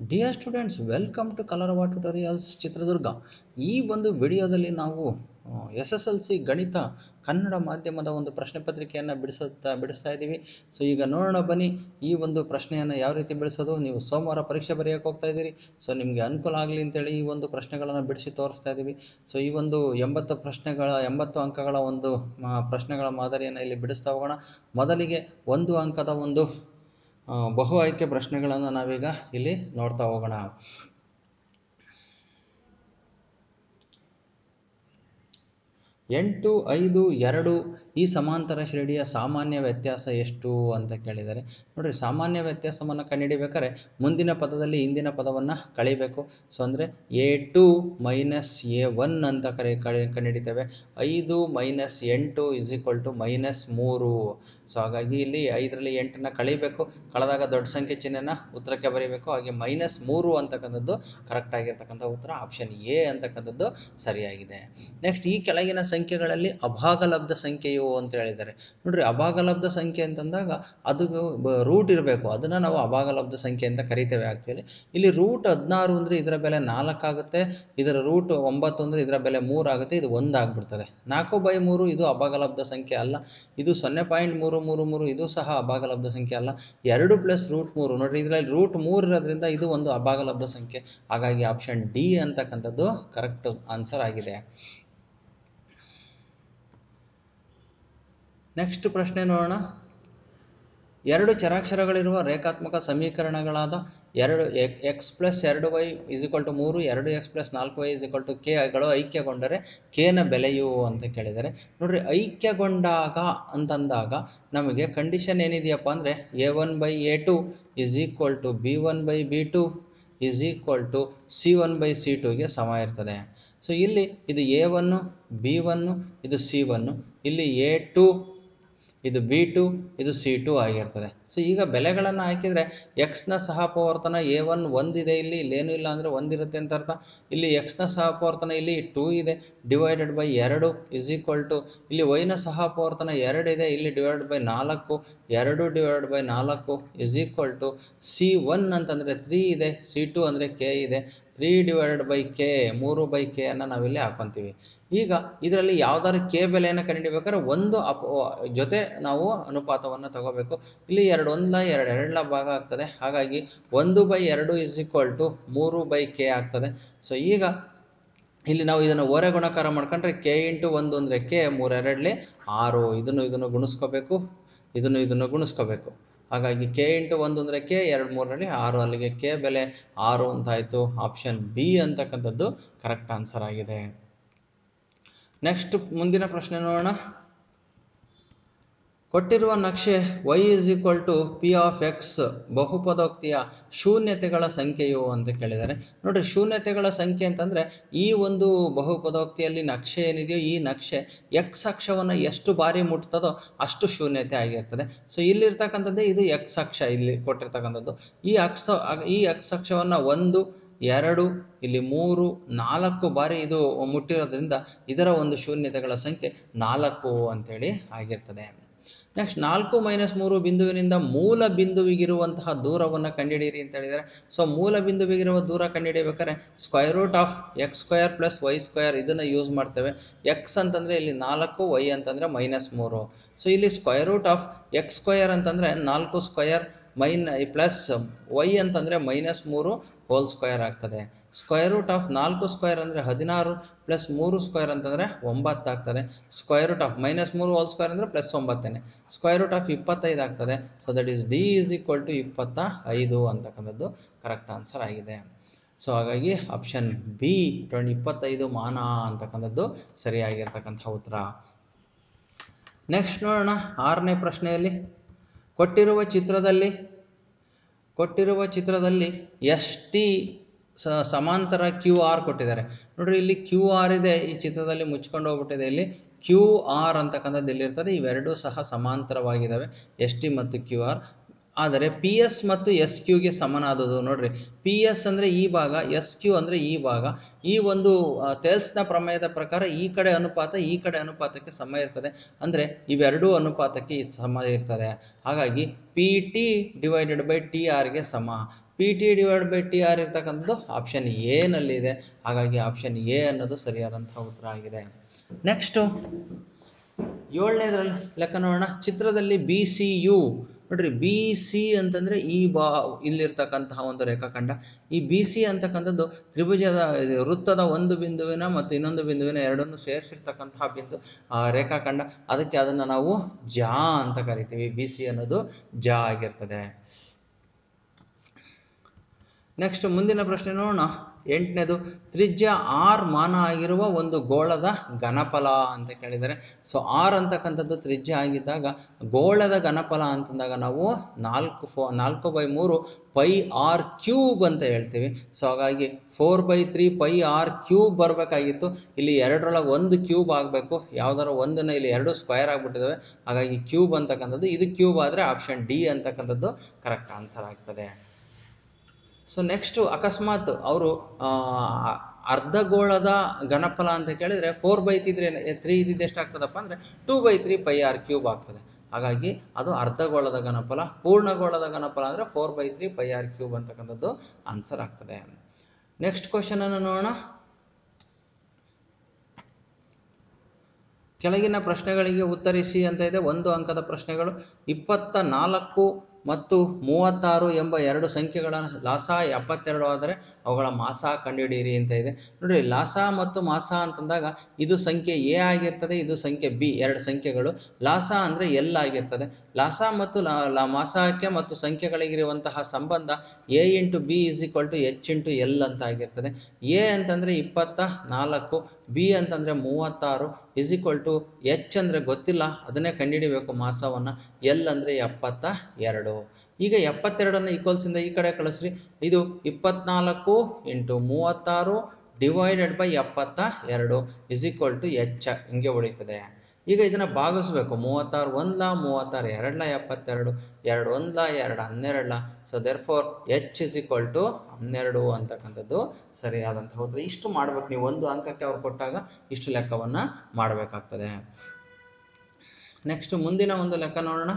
dear students welcome to Kalarava tutorials Chitradurga ಈ ಒಂದು ವಿಡಿಯೋದಲ್ಲಿ ನಾವು ಎಸ್ ಎಸ್ ಎಲ್ ಸಿ ಗಣಿತ ಕನ್ನಡ ಮಾಧ್ಯಮದ ಒಂದು ಪ್ರಶ್ನೆ ಪತ್ರಿಕೆಯನ್ನು ಬಿಡಿಸುತ್ತಾ ಬಿಡಿಸ್ತಾ ಇದ್ದೀವಿ ಸೊ ಈಗ ನೋಡೋಣ ಬನ್ನಿ ಈ ಒಂದು ಪ್ರಶ್ನೆಯನ್ನು ಯಾವ ರೀತಿ ಬಿಡಿಸೋದು ನೀವು ಸೋಮವಾರ ಪರೀಕ್ಷೆ ಬರೆಯೋಕೆ ಹೋಗ್ತಾ ಇದ್ದೀರಿ ಸೊ ನಿಮಗೆ ಅನುಕೂಲ ಆಗಲಿ ಅಂತೇಳಿ ಈ ಒಂದು ಪ್ರಶ್ನೆಗಳನ್ನು ಬಿಡಿಸಿ ತೋರಿಸ್ತಾ ಇದ್ದೀವಿ ಸೊ ಈ ಒಂದು ಎಂಬತ್ತು ಪ್ರಶ್ನೆಗಳ ಎಂಬತ್ತು ಅಂಕಗಳ ಒಂದು ಆ, ಪ್ರಶ್ನೆಗಳ ಮಾದರಿಯನ್ನು ಇಲ್ಲಿ ಬಿಡಿಸ್ತಾ ಹೋಗೋಣ ಮೊದಲಿಗೆ ಒಂದು ಅಂಕದ ಒಂದು ಆ, ಬಹು ಆಯ್ಕೆ ಪ್ರಶ್ನೆಗಳನ್ನು ನಾವೀಗ ಇಲ್ಲಿ ನೋಡ್ತಾ ಹೋಗೋಣ ಎಂಟು ಐದು ಎರಡು ಈ ಸಮಾಂತರ ಶ್ರೇಣಿಯ ಸಾಮಾನ್ಯ ವ್ಯತ್ಯಾಸ ಎಷ್ಟು ಅಂತ ಕೇಳಿದ್ದಾರೆ ನೋಡ್ರಿ ಸಾಮಾನ್ಯ ವ್ಯತ್ಯಾಸವನ್ನು ಕಂಡುಹಿಡಿಬೇಕಾದ್ರೆ ಮುಂದಿನ ಪದದಲ್ಲಿ ಹಿಂದಿನ ಪದವನ್ನು ಕಳಿಬೇಕು ಸೊ ಅಂದರೆ a two minus a one ಅಂತ ಕರೆ ಕಳೆ ಕಂಡುಹಿಡಿತೇವೆ ಐದು ಮೈನಸ್ ಎಂಟು ಇಸ್ ಈಕ್ವಲ್ ಟು ಮೈನಸ್ ಮೂರು ಸೊ ಹಾಗಾಗಿ ಇಲ್ಲಿ ಐದರಲ್ಲಿ ಎಂಟನ್ನು ಕಳಿಬೇಕು ಕಳೆದಾಗ ದೊಡ್ಡ ಸಂಖ್ಯೆ ಚಿಹ್ನೆನ ಉತ್ತರಕ್ಕೆ ಬರೀಬೇಕು ಹಾಗೆ ಮೈನಸ್ ಮೂರು ಅಂತಕ್ಕಂಥದ್ದು ಕರೆಕ್ಟ್ ಆಗಿರ್ತಕ್ಕಂಥ ಉತ್ತರ ಆಪ್ಷನ್ ಎ ಅಂತಕ್ಕಂಥದ್ದು ಸರಿಯಾಗಿದೆ ನೆಕ್ಸ್ಟ್ ಈ ಕೆಳಗಿನ ಸಂಖ್ಯೆಗಳಲ್ಲಿ ಅಭಾಗಲಬ್ಧ ಸಂಖ್ಯೆಯು ಅಂತ ಹೇಳಿದ್ದಾರೆ ನೋಡ್ರಿ ಅಭಾಗಲಬ್ಧ ಸಂಖ್ಯೆ ಅಂತಂದಾಗ ಅದು ರೂಟ್ ಇರಬೇಕು ಅದನ್ನು ನಾವು ಅಭಾಗಲಬ್ಧ ಸಂಖ್ಯೆ ಅಂತ ಕರಿತೇವೆ ಆ್ಯಕ್ಚುಲಿ ಇಲ್ಲಿ ರೂಟ್ ಹದಿನಾರು ಅಂದರೆ ಇದರ ಬೆಲೆ ನಾಲ್ಕಾಗುತ್ತೆ ಇದರ ರೂಟ್ ಒಂಬತ್ತು ಅಂದರೆ ಇದರ ಬೆಲೆ ಮೂರು ಆಗುತ್ತೆ ಇದು ಒಂದು ಆಗಿಬಿಡ್ತದೆ ನಾಲ್ಕು ಬೈ ಮೂರು ಇದು ಅಭಾಗಲಬ್ಧ ಸಂಖ್ಯೆ ಅಲ್ಲ ಇದು ಸೊನ್ನೆ ಪಾಯಿಂಟ್ ಮೂರು ಮೂರು ಮೂರು ಇದು ಸಹ ಅಭಾಗಲಬ್ಧ ಸಂಖ್ಯೆ ಅಲ್ಲ ಎರಡು ಪ್ಲಸ್ ರೂಟ್ ಮೂರು ನೋಡ್ರಿ ಇದರಲ್ಲಿ ರೂಟ್ ಮೂರು ಇರೋದ್ರಿಂದ ಇದು ಒಂದು ಅಭಾಗಲಬ್ಧ ಸಂಖ್ಯೆ ಹಾಗಾಗಿ ಆಪ್ಷನ್ ಡಿ ಅಂತಕ್ಕಂಥದ್ದು ಕರೆಕ್ಟ್ ಆನ್ಸರ್ ಆಗಿದೆ ನೆಕ್ಸ್ಟ್ ಪ್ರಶ್ನೆ ನೋಡೋಣ ಎರಡು ಚರಾಕ್ಷರಗಳಿರುವ ರೇಖಾತ್ಮಕ ಸಮೀಕರಣಗಳಾದ ಎರಡು ಎಕ್ಸ್ ಪ್ಲಸ್ ಎರಡು ವೈ ಇಸ್ಇಕ್ವಲ್ ಟು ಮೂರು ಎರಡು ಎಕ್ಸ್ ಪ್ಲಸ್ ನಾಲ್ಕು ವೈ ಇಸ್ಇಕ್ವಲ್ ಟು ಕೆಗಳು ಐಕ್ಯಗೊಂಡರೆ ಕೆನ ಬೆಲೆಯು ಅಂತ ಕೇಳಿದರೆ ನೋಡ್ರಿ ಐಕ್ಯಗೊಂಡಾಗ ಅಂತಂದಾಗ ನಮಗೆ ಕಂಡೀಷನ್ ಏನಿದೆಯಪ್ಪ ಅಂದರೆ a one by a two is equal to b one by b two is equal to c one by c ಟುಗೆ ಸಮ ಇರ್ತದೆ ಸೊ ಇಲ್ಲಿ ಇದು ಎ ಒನ್ನು ಬಿ ಒನ್ನು ಇದು ಸಿ ಒನ್ನು ಇಲ್ಲಿ ಎ ಟು ಇದು ಬಿ ಟು ಇದು c two ಆಗಿರ್ತದೆ ಸೊ ಈಗ ಬೆಲೆಗಳನ್ನು ಹಾಕಿದರೆ ಎಕ್ಸ್ನ ಸಹಪವರ್ತನ ಎ ಒನ್ ಒಂದಿದೆ ಇಲ್ಲಿ ಇಲ್ಲೇನೂ ಇಲ್ಲ ಅಂದರೆ ಒಂದಿರುತ್ತೆ ಅಂತ ಅರ್ಥ ಇಲ್ಲಿ ಎಕ್ಸ್ನ ಸಹಪವರ್ತನ ಇಲ್ಲಿ ಟೂ ಇದೆ ಡಿವೈಡೆಡ್ ಬೈ ಎರಡು ಇಸ್ ಈಕ್ವಲ್ ಟು ಇಲ್ಲಿ ವೈನ ಸಹಪವರ್ತನ ಎರಡಿದೆ ಇಲ್ಲಿ ಡಿವೈಡೆಡ್ ಬೈ ನಾಲ್ಕು ಎರಡು ಡಿವೈಡೆಡ್ ಬೈ ನಾಲ್ಕು is equal to c one ಅಂತಂದರೆ ತ್ರೀ ಇದೆ ಸಿ ಟು ಅಂದರೆ ಕೆ ಇದೆ ತ್ರೀ ಡಿವೈಡೆಡ್ ಬೈ ಕೆ ಮೂರು ಬೈ ಕೆ ಅನ್ನು ನಾವಿಲ್ಲಿ ಹಾಕೊತೀವಿ ಈಗ ಇದರಲ್ಲಿ ಯಾವ್ದಾದ್ರು ಕೆ ಬೆಲೆಯನ್ನು ಕಂಡುಹಿಡಿಬೇಕಾದ್ರೆ ಒಂದು ಅಪ ಜೊತೆ ನಾವು ಅನುಪಾತವನ್ನು ತಗೋಬೇಕು ಇಲ್ಲಿ ಎರಡು ಒಂದ್ಲ ಎರಡು ಎರಡ್ಲ ಭಾಗ ಆಗ್ತದೆ ಹಾಗಾಗಿ ಒಂದು ಬೈ ಎರಡು ಇಸ್ ಈಕ್ವಲ್ ಟು ಮೂರು ಬೈ ಕೆ ಆಗ್ತದೆ ಸೊ ಈಗ ಇಲ್ಲಿ ನಾವು ಇದನ್ನು ಓರೆ ಗುಣಕಾರ ಮಾಡ್ಕೊಂಡ್ರೆ ಕೆ ಇಂಟು ಒಂದು ಅಂದರೆ ಕೆ ಮೂರೆರಡ್ಲಿ ಆರು ಇದನ್ನು ಇದನ್ನು ಗುಣಿಸ್ಕೋಬೇಕು ಇದನ್ನು ಇದನ್ನು ಗುಣಿಸ್ಕೋಬೇಕು ಹಾಗಾಗಿ ಕೆ ಇಂಟು ಒಂದು ಅಂದರೆ ಕೆ ಎರಡು ಮೂರರಲ್ಲಿ ಆರು ಅಲ್ಲಿಗೆ ಕೆ ಬೆಲೆ ಆರು ಅಂತಾಯಿತು ಆಪ್ಷನ್ ಬಿ ಅಂತಕ್ಕಂಥದ್ದು ಕರೆಕ್ಟ್ ಆನ್ಸರ್ ಆಗಿದೆ ನೆಕ್ಸ್ಟ್ ಮುಂದಿನ ಪ್ರಶ್ನೆ ನೋಡೋಣ ಕೊಟ್ಟಿರುವ ನಕ್ಷೆ y is equal to P of x ಬಹುಪದೋಕ್ತಿಯ ಶೂನ್ಯತೆಗಳ ಸಂಖ್ಯೆಯು ಅಂತ ಕೇಳಿದ್ದಾರೆ ನೋಡ್ರಿ ಶೂನ್ಯತೆಗಳ ಸಂಖ್ಯೆ ಅಂತಂದರೆ ಈ ಒಂದು ಬಹುಪದೋಕ್ತಿಯಲ್ಲಿ ನಕ್ಷೆ ಏನಿದೆಯೋ ಈ ನಕ್ಷೆ ಎಕ್ಸ್ ಅಕ್ಷವನ್ನು ಎಷ್ಟು ಬಾರಿ ಮುಟ್ತದೋ ಅಷ್ಟು ಶೂನ್ಯತೆ ಆಗಿರ್ತದೆ ಸೊ ಇಲ್ಲಿರ್ತಕ್ಕಂಥದ್ದೇ ಇದು ಎಕ್ಸ್ ಅಕ್ಷ ಇಲ್ಲಿ ಕೊಟ್ಟಿರ್ತಕ್ಕಂಥದ್ದು ಈ ಅಕ್ಷ ಈ ಎಕ್ಸ್ ಅಕ್ಷವನ್ನು ಒಂದು ಎರಡು ಇಲ್ಲಿ ಮೂರು ನಾಲ್ಕು ಬಾರಿ ಇದು ಮುಟ್ಟಿರೋದ್ರಿಂದ ಇದರ ಒಂದು ಶೂನ್ಯತೆಗಳ ಸಂಖ್ಯೆ ನಾಲ್ಕು ಅಂತೇಳಿ ಆಗಿರ್ತದೆ ನೆಕ್ಸ್ಟ್ ನಾಲ್ಕು ಮೈನಸ್ ಮೂರು ಬಿಂದುವಿನಿಂದ ಮೂಲ ಬಿಂದುವಿಗಿರುವಂತಹ ದೂರವನ್ನು ಕಂಡುಹಿಡಿಯಿರಿ ಅಂತ ಹೇಳಿದರೆ ಸೊ ಮೂಲ ಬಿಂದುವಿಗಿರುವ ದೂರ ಕಂಡುಹಿಡಿಯಬೇಕಾದ್ರೆ square root of x square plus y square ಇದನ್ನು ಯೂಸ್ ಮಾಡ್ತೇವೆ ಎಕ್ಸ್ ಅಂತಂದರೆ ಇಲ್ಲಿ ನಾಲ್ಕು ವೈ ಅಂತಂದರೆ ಮೈನಸ್ ಮೂರು ಸೊ ಇಲ್ಲಿ square root of x square ಅಂತಂದರೆ ನಾಲ್ಕು ಸ್ಕ್ವಯರ್ ಮೈನ್ ಪ್ಲಸ್ ವೈ ಅಂತಂದರೆ ಮೈನಸ್ ಮೂರು ಹೋಲ್ ಸ್ಕ್ವಯರ್ ಆಗ್ತದೆ ಸ್ಕ್ವೈರ್ ರೂಟ್ ಆಫ್ ನಾಲ್ಕು ಸ್ಕ್ವಯರ್ ಅಂದರೆ ಹದಿನಾರು ಪ್ಲಸ್ ಮೂರು ಸ್ಕ್ವಯರ್ ಅಂತಂದರೆ ಒಂಬತ್ತು ಆಗ್ತದೆ ಸ್ಕ್ವೈರ್ ರೂಟ್ ಆಫ್ ಮೈನಸ್ ಮೂರು ಹೋಲ್ ಸ್ಕ್ವಯರ್ ಅಂದರೆ ಪ್ಲಸ್ ಒಂಬತ್ತನೇ ಸ್ಕ್ವೈರ್ ರೂಟ್ ಆಫ್ ಇಪ್ಪತ್ತೈದು ಆಗ್ತದೆ so that is D is equal to ಇಪ್ಪತ್ತ ಐದು ಅಂತಕ್ಕಂಥದ್ದು ಕರೆಕ್ಟ್ ಆನ್ಸರ್ ಆಗಿದೆ ಸೊ ಹಾಗಾಗಿ ಆಪ್ಷನ್ ಬಿ ಟ್ವೆಂಟಿ ಇಪ್ಪತ್ತೈದು ಮಾನ ಅಂತಕ್ಕಂಥದ್ದು ಸರಿಯಾಗಿರ್ತಕ್ಕಂಥ ಉತ್ತರ ನೆಕ್ಸ್ಟ್ ನೋಡೋಣ ಆರನೇ ಪ್ರಶ್ನೆಯಲ್ಲಿ ಕೊಟ್ಟಿರುವ ಚಿತ್ರದಲ್ಲಿ ಕೊಟ್ಟಿರುವ ಚಿತ್ರದಲ್ಲಿ ಎಸ್ ಟಿ ಸ ಸಮಾಂತರ ಕ್ಯೂ ಆರ್ ಕೊಟ್ಟಿದ್ದಾರೆ ನೋಡ್ರಿ ಇಲ್ಲಿ ಕ್ಯೂ ಆರ್ ಇದೆ ಈ ಚಿತ್ರದಲ್ಲಿ ಮುಚ್ಕೊಂಡು ಹೋಗ್ಬಿಟ್ಟಿದೆ ಇಲ್ಲಿ ಕ್ಯೂ ಆರ್ ಅಂತಕ್ಕಂಥದ್ದು ಇಲ್ಲಿರ್ತದೆ ಇವೆರಡೂ ಸಹ ಸಮಾಂತರವಾಗಿದ್ದಾವೆ ಎಸ್ ಟಿ ಮತ್ತು ಕ್ಯೂ ಆರ್ ಆದರೆ ಪಿ ಎಸ್ ಮತ್ತು ಎಸ್ ಕ್ಯೂಗೆ ಸಮನಾದದು ನೋಡ್ರಿ ಪಿ ಎಸ್ ಅಂದರೆ ಈ ಭಾಗ ಎಸ್ ಕ್ಯೂ ಅಂದರೆ ಈ ಭಾಗ ಈ ಒಂದು ಆ, ತೇಲ್ಸ್ನ ಪ್ರಮೇಯದ ಪ್ರಕಾರ ಈ ಕಡೆ ಅನುಪಾತ ಈ ಕಡೆ ಅನುಪಾತಕ್ಕೆ ಸಮ ಇರ್ತದೆ ಅಂದರೆ ಇವೆರಡೂ ಅನುಪಾತಕ್ಕೆ ಈ ಸಮ ಇರ್ತದೆ ಹಾಗಾಗಿ P T divided by T ಆರ್ಗೆ ಸಮ P T divide by T R ಇರ್ತಕ್ಕಂಥದ್ದು ಆಪ್ಷನ್ ಎನಲ್ಲಿದೆ ಹಾಗಾಗಿ ಆಪ್ಷನ್ ಎ ಅನ್ನೋದು ಸರಿಯಾದಂತಹ ಉತ್ತರ ಆಗಿದೆ ನೆಕ್ಸ್ಟು ಏಳನೇದ್ರಲ್ಲಿ ಲೆಕ್ಕ ನೋಡೋಣ ಚಿತ್ರದಲ್ಲಿ ಬಿ ಸಿ ಯು ನೋಡ್ರಿ ಬಿ ಸಿ ಅಂತಂದರೆ ಈ ಬಾ ಇಲ್ಲಿರ್ತಕ್ಕಂತಹ ಒಂದು ರೇಖಾಖಂಡ ಈ ಬಿ ಸಿ ಅಂತಕ್ಕಂಥದ್ದು ತ್ರಿಭುಜದ ಇದು ವೃತ್ತದ ಒಂದು ಬಿಂದುವಿನ ಮತ್ತು ಇನ್ನೊಂದು ಬಿಂದುವಿನ ಎರಡನ್ನು ಸೇರಿಸಿರ್ತಕ್ಕಂತಹ ಬಿಂದು ಆ, ರೇಖಾಖಂಡ ಅದಕ್ಕೆ ಅದನ್ನು ನಾವು ಜಾ ಅಂತ ಕರಿತೀವಿ ಬಿ ಸಿ ಅನ್ನೋದು ಜಾ ಆಗಿರ್ತದೆ ನೆಕ್ಸ್ಟ್ ಮುಂದಿನ ಪ್ರಶ್ನೆ ನೋಡೋಣ ಎಂಟನೇದು ತ್ರಿಜ್ಯ ಆರ್ ಮಾನ ಆಗಿರುವ ಒಂದು ಗೋಳದ ಘನಫಲ ಅಂತ ಕೇಳಿದ್ದಾರೆ ಸೊ ಆರ್ ಅಂತಕ್ಕಂಥದ್ದು ತ್ರಿಜ್ಯ ಆಗಿದ್ದಾಗ ಗೋಳದ ಘನಫಲ ಅಂತಂದಾಗ ನಾವು ನಾಲ್ಕು ಫೋ ನಾಲ್ಕು ಬೈ ಮೂರು ಪೈ ಆರ್ ಕ್ಯೂಬ್ ಅಂತ ಹೇಳ್ತೀವಿ ಸೊ ಹಾಗಾಗಿ four by three pi r cube ಬರಬೇಕಾಗಿತ್ತು ಇಲ್ಲಿ ಎರಡರೊಳಗೆ ಒಂದು ಕ್ಯೂಬ್ ಆಗಬೇಕು ಯಾವ್ದಾರ ಒಂದನ್ನು ಇಲ್ಲಿ ಎರಡು ಸ್ಕ್ವಯರ್ ಆಗಿಬಿಟ್ಟಿದ್ದಾವೆ ಹಾಗಾಗಿ ಕ್ಯೂಬ್ ಅಂತಕ್ಕಂಥದ್ದು ಇದು ಕ್ಯೂಬ್ ಆದರೆ ಆಪ್ಷನ್ ಡಿ ಅಂತಕ್ಕಂಥದ್ದು ಕರೆಕ್ಟ್ ಆನ್ಸರ್ ಆಗ್ತದೆ ಸೊ ನೆಕ್ಸ್ಟು ಅಕಸ್ಮಾತ್ ಅವರು ಅರ್ಧಗೋಳದ ಘನಫಲ ಅಂತ ಕೇಳಿದರೆ ಫೋರ್ ಬೈ ತಿದ್ರೆ ತ್ರೀ ಇದ್ದಿದ್ದು ಎಷ್ಟಾಗ್ತದಪ್ಪ ಅಂದರೆ two by three pi r cube ಆಗ್ತದೆ ಹಾಗಾಗಿ ಅದು ಅರ್ಧಗೋಳದ ಘನಫಲ ಪೂರ್ಣಗೋಳದ ಘನಫಲ ಅಂದರೆ four by three pi r cube ಅಂತಕ್ಕಂಥದ್ದು ಆನ್ಸರ್ ಆಗ್ತದೆ ನೆಕ್ಸ್ಟ್ ಕ್ವಶನನ್ನು ನೋಡೋಣ ಕೆಳಗಿನ ಪ್ರಶ್ನೆಗಳಿಗೆ ಉತ್ತರಿಸಿ ಅಂತ ಇದೆ ಒಂದು ಅಂಕದ ಪ್ರಶ್ನೆಗಳು ಇಪ್ಪತ್ತ ನಾಲ್ಕು ಮತ್ತು ಮೂವತ್ತಾರು ಎಂಬ ಎರಡು ಸಂಖ್ಯೆಗಳ ಲಾಸ ಎಪ್ಪತ್ತೆರಡು ಆದರೆ ಅವುಗಳ ಮಾಸ ಕಂಡುಹಿಡಿಯಿರಿ ಅಂತ ಇದೆ ನೋಡಿ ಲಾಸ ಮತ್ತು ಮಾಸ ಅಂತಂದಾಗ ಇದು ಸಂಖ್ಯೆ ಎ ಆಗಿರ್ತದೆ ಇದು ಸಂಖ್ಯೆ ಬಿ ಎರಡು ಸಂಖ್ಯೆಗಳು ಲಾಸ ಅಂದರೆ ಎಲ್ ಆಗಿರ್ತದೆ ಲಾಸ ಮತ್ತು ಲಾ ಲಾ ಮಾಸಕ್ಕೆ ಮತ್ತು ಸಂಖ್ಯೆಗಳಿಗಿರುವಂತಹ ಸಂಬಂಧ A into B is equal to H into L ಅಂತ ಆಗಿರ್ತದೆ ಎ ಅಂತಂದರೆ ಇಪ್ಪತ್ತ ನಾಲ್ಕು ಬಿ ಅಂತಂದರೆ ಮೂವತ್ತಾರು ಇಸ್ ಈಕ್ವಲ್ ಟು ಎಚ್ ಅಂದರೆ ಗೊತ್ತಿಲ್ಲ ಅದನ್ನೇ ಕಂಡುಹಿಡಿಬೇಕು ಮಾಸವನ್ನು ಎಲ್ ಅಂದರೆ ಎಪ್ಪತ್ತ ಎರಡು ಈಗ ಎಪ್ಪತ್ತೆರಡನ್ನು ಈಕ್ವಲ್ಸಿಂದ ಈ ಕಡೆ ಕಳಿಸ್ರಿ ಇದು ಇಪ್ಪತ್ನಾಲ್ಕು ಇಂಟು ಮೂವತ್ತಾರು ಡಿವೈಡೆಡ್ ಬೈ ಎಪ್ಪತ್ತ ಎರಡು ಇಸ್ ಈಕ್ವಲ್ ಟು ಎಚ್ ಹಿಂಗೆ ಉಳಿತದೆ ಈಗ ಇದನ್ನು ಭಾಗಿಸ್ಬೇಕು ಮೂವತ್ತಾರು ಒಂದ್ಲ ಮೂವತ್ತಾರು ಎರಡ್ಲ ಎಪ್ಪತ್ತೆರಡು ಎರಡು ಒಂದ್ಲ ಎರಡು ಹನ್ನೆರಡ್ಲ so there four H is equal to ಹನ್ನೆರಡು ಅಂತಕ್ಕಂಥದ್ದು ಸರಿಯಾದಂತಹ ಉತ್ತರ ಇಷ್ಟು ಮಾಡ್ಬೇಕು ನೀವು ಒಂದು ಅಂಕಕ್ಕೆ ಅವ್ರು ಕೊಟ್ಟಾಗ ಇಷ್ಟು ಲೆಕ್ಕವನ್ನು ಮಾಡಬೇಕಾಗ್ತದೆ ನೆಕ್ಸ್ಟ್ ಮುಂದಿನ ಒಂದು ಲೆಕ್ಕ ನೋಡೋಣ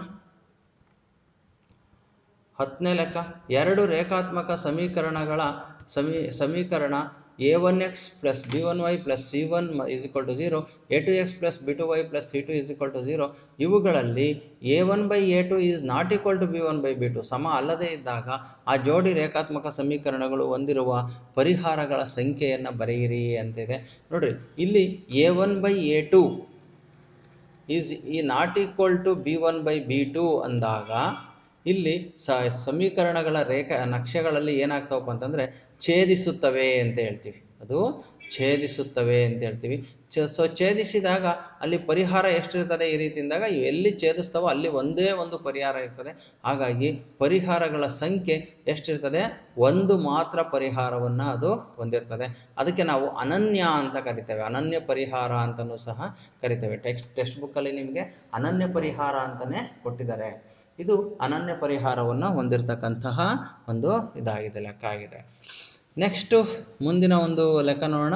ಹತ್ತನೇ ಲೆಕ್ಕ ಎರಡು ರೇಖಾತ್ಮಕ ಸಮೀಕರಣಗಳ ಸಮೀ ಸಮೀಕರಣ a one x plus b one y plus c one is equal to zero a two x plus b two y plus c two is equal to zero ಇವುಗಳಲ್ಲಿ a one by a two is not equal to b one by b two ಸಮ ಅಲ್ಲದೇ ಇದ್ದಾಗ ಆ ಜೋಡಿ ರೇಖಾತ್ಮಕ ಸಮೀಕರಣಗಳು ಹೊಂದಿರುವ ಪರಿಹಾರಗಳ ಸಂಖ್ಯೆಯನ್ನು ಬರೆಯಿರಿ ಅಂತಿದೆ ನೋಡ್ರಿ ಇಲ್ಲಿ a one by a two is ಈ not equal to b one by b two ಅಂದಾಗ ಇಲ್ಲಿ ಸ ಸಮೀಕರಣಗಳ ರೇಖಾ ನಕ್ಷೆಗಳಲ್ಲಿ ಏನಾಗ್ತಾವಪ್ಪ ಅಂತಂದರೆ ಛೇದಿಸುತ್ತವೆ ಅಂತ ಹೇಳ್ತೀವಿ ಅದು ಛೇದಿಸುತ್ತವೆ ಅಂತ ಹೇಳ್ತೀವಿ ಚ ಸೊ ಛೇದಿಸಿದಾಗ ಅಲ್ಲಿ ಪರಿಹಾರ ಎಷ್ಟಿರ್ತದೆ ಈ ರೀತಿ ಅಂದಾಗ ಇವು ಎಲ್ಲಿ ಛೇದಿಸ್ತಾವೋ ಅಲ್ಲಿ ಒಂದೇ ಒಂದು ಪರಿಹಾರ ಇರ್ತದೆ ಹಾಗಾಗಿ ಪರಿಹಾರಗಳ ಸಂಖ್ಯೆ ಎಷ್ಟಿರ್ತದೆ ಒಂದು ಮಾತ್ರ ಪರಿಹಾರವನ್ನು ಅದು ಹೊಂದಿರ್ತದೆ ಅದಕ್ಕೆ ನಾವು ಅನನ್ಯ ಅಂತ ಕರಿತೇವೆ ಅನನ್ಯ ಪರಿಹಾರ ಅಂತಲೂ ಸಹ ಕರಿತೇವೆ ಟೆಕ್ಸ್ಟ್ ಟೆಕ್ಸ್ಟ್ ಬುಕ್ಕಲ್ಲಿ ನಿಮಗೆ ಅನನ್ಯ ಪರಿಹಾರ ಅಂತಲೇ ಕೊಟ್ಟಿದ್ದಾರೆ ಇದು ಅನನ್ಯ ಪರಿಹಾರವನ್ನು ಹೊಂದಿರತಕ್ಕಂತಹ ಒಂದು ಇದಾಗಿದೆ ಲೆಕ್ಕ ಆಗಿದೆ ನೆಕ್ಸ್ಟು ಮುಂದಿನ ಒಂದು ಲೆಕ್ಕ ನೋಡೋಣ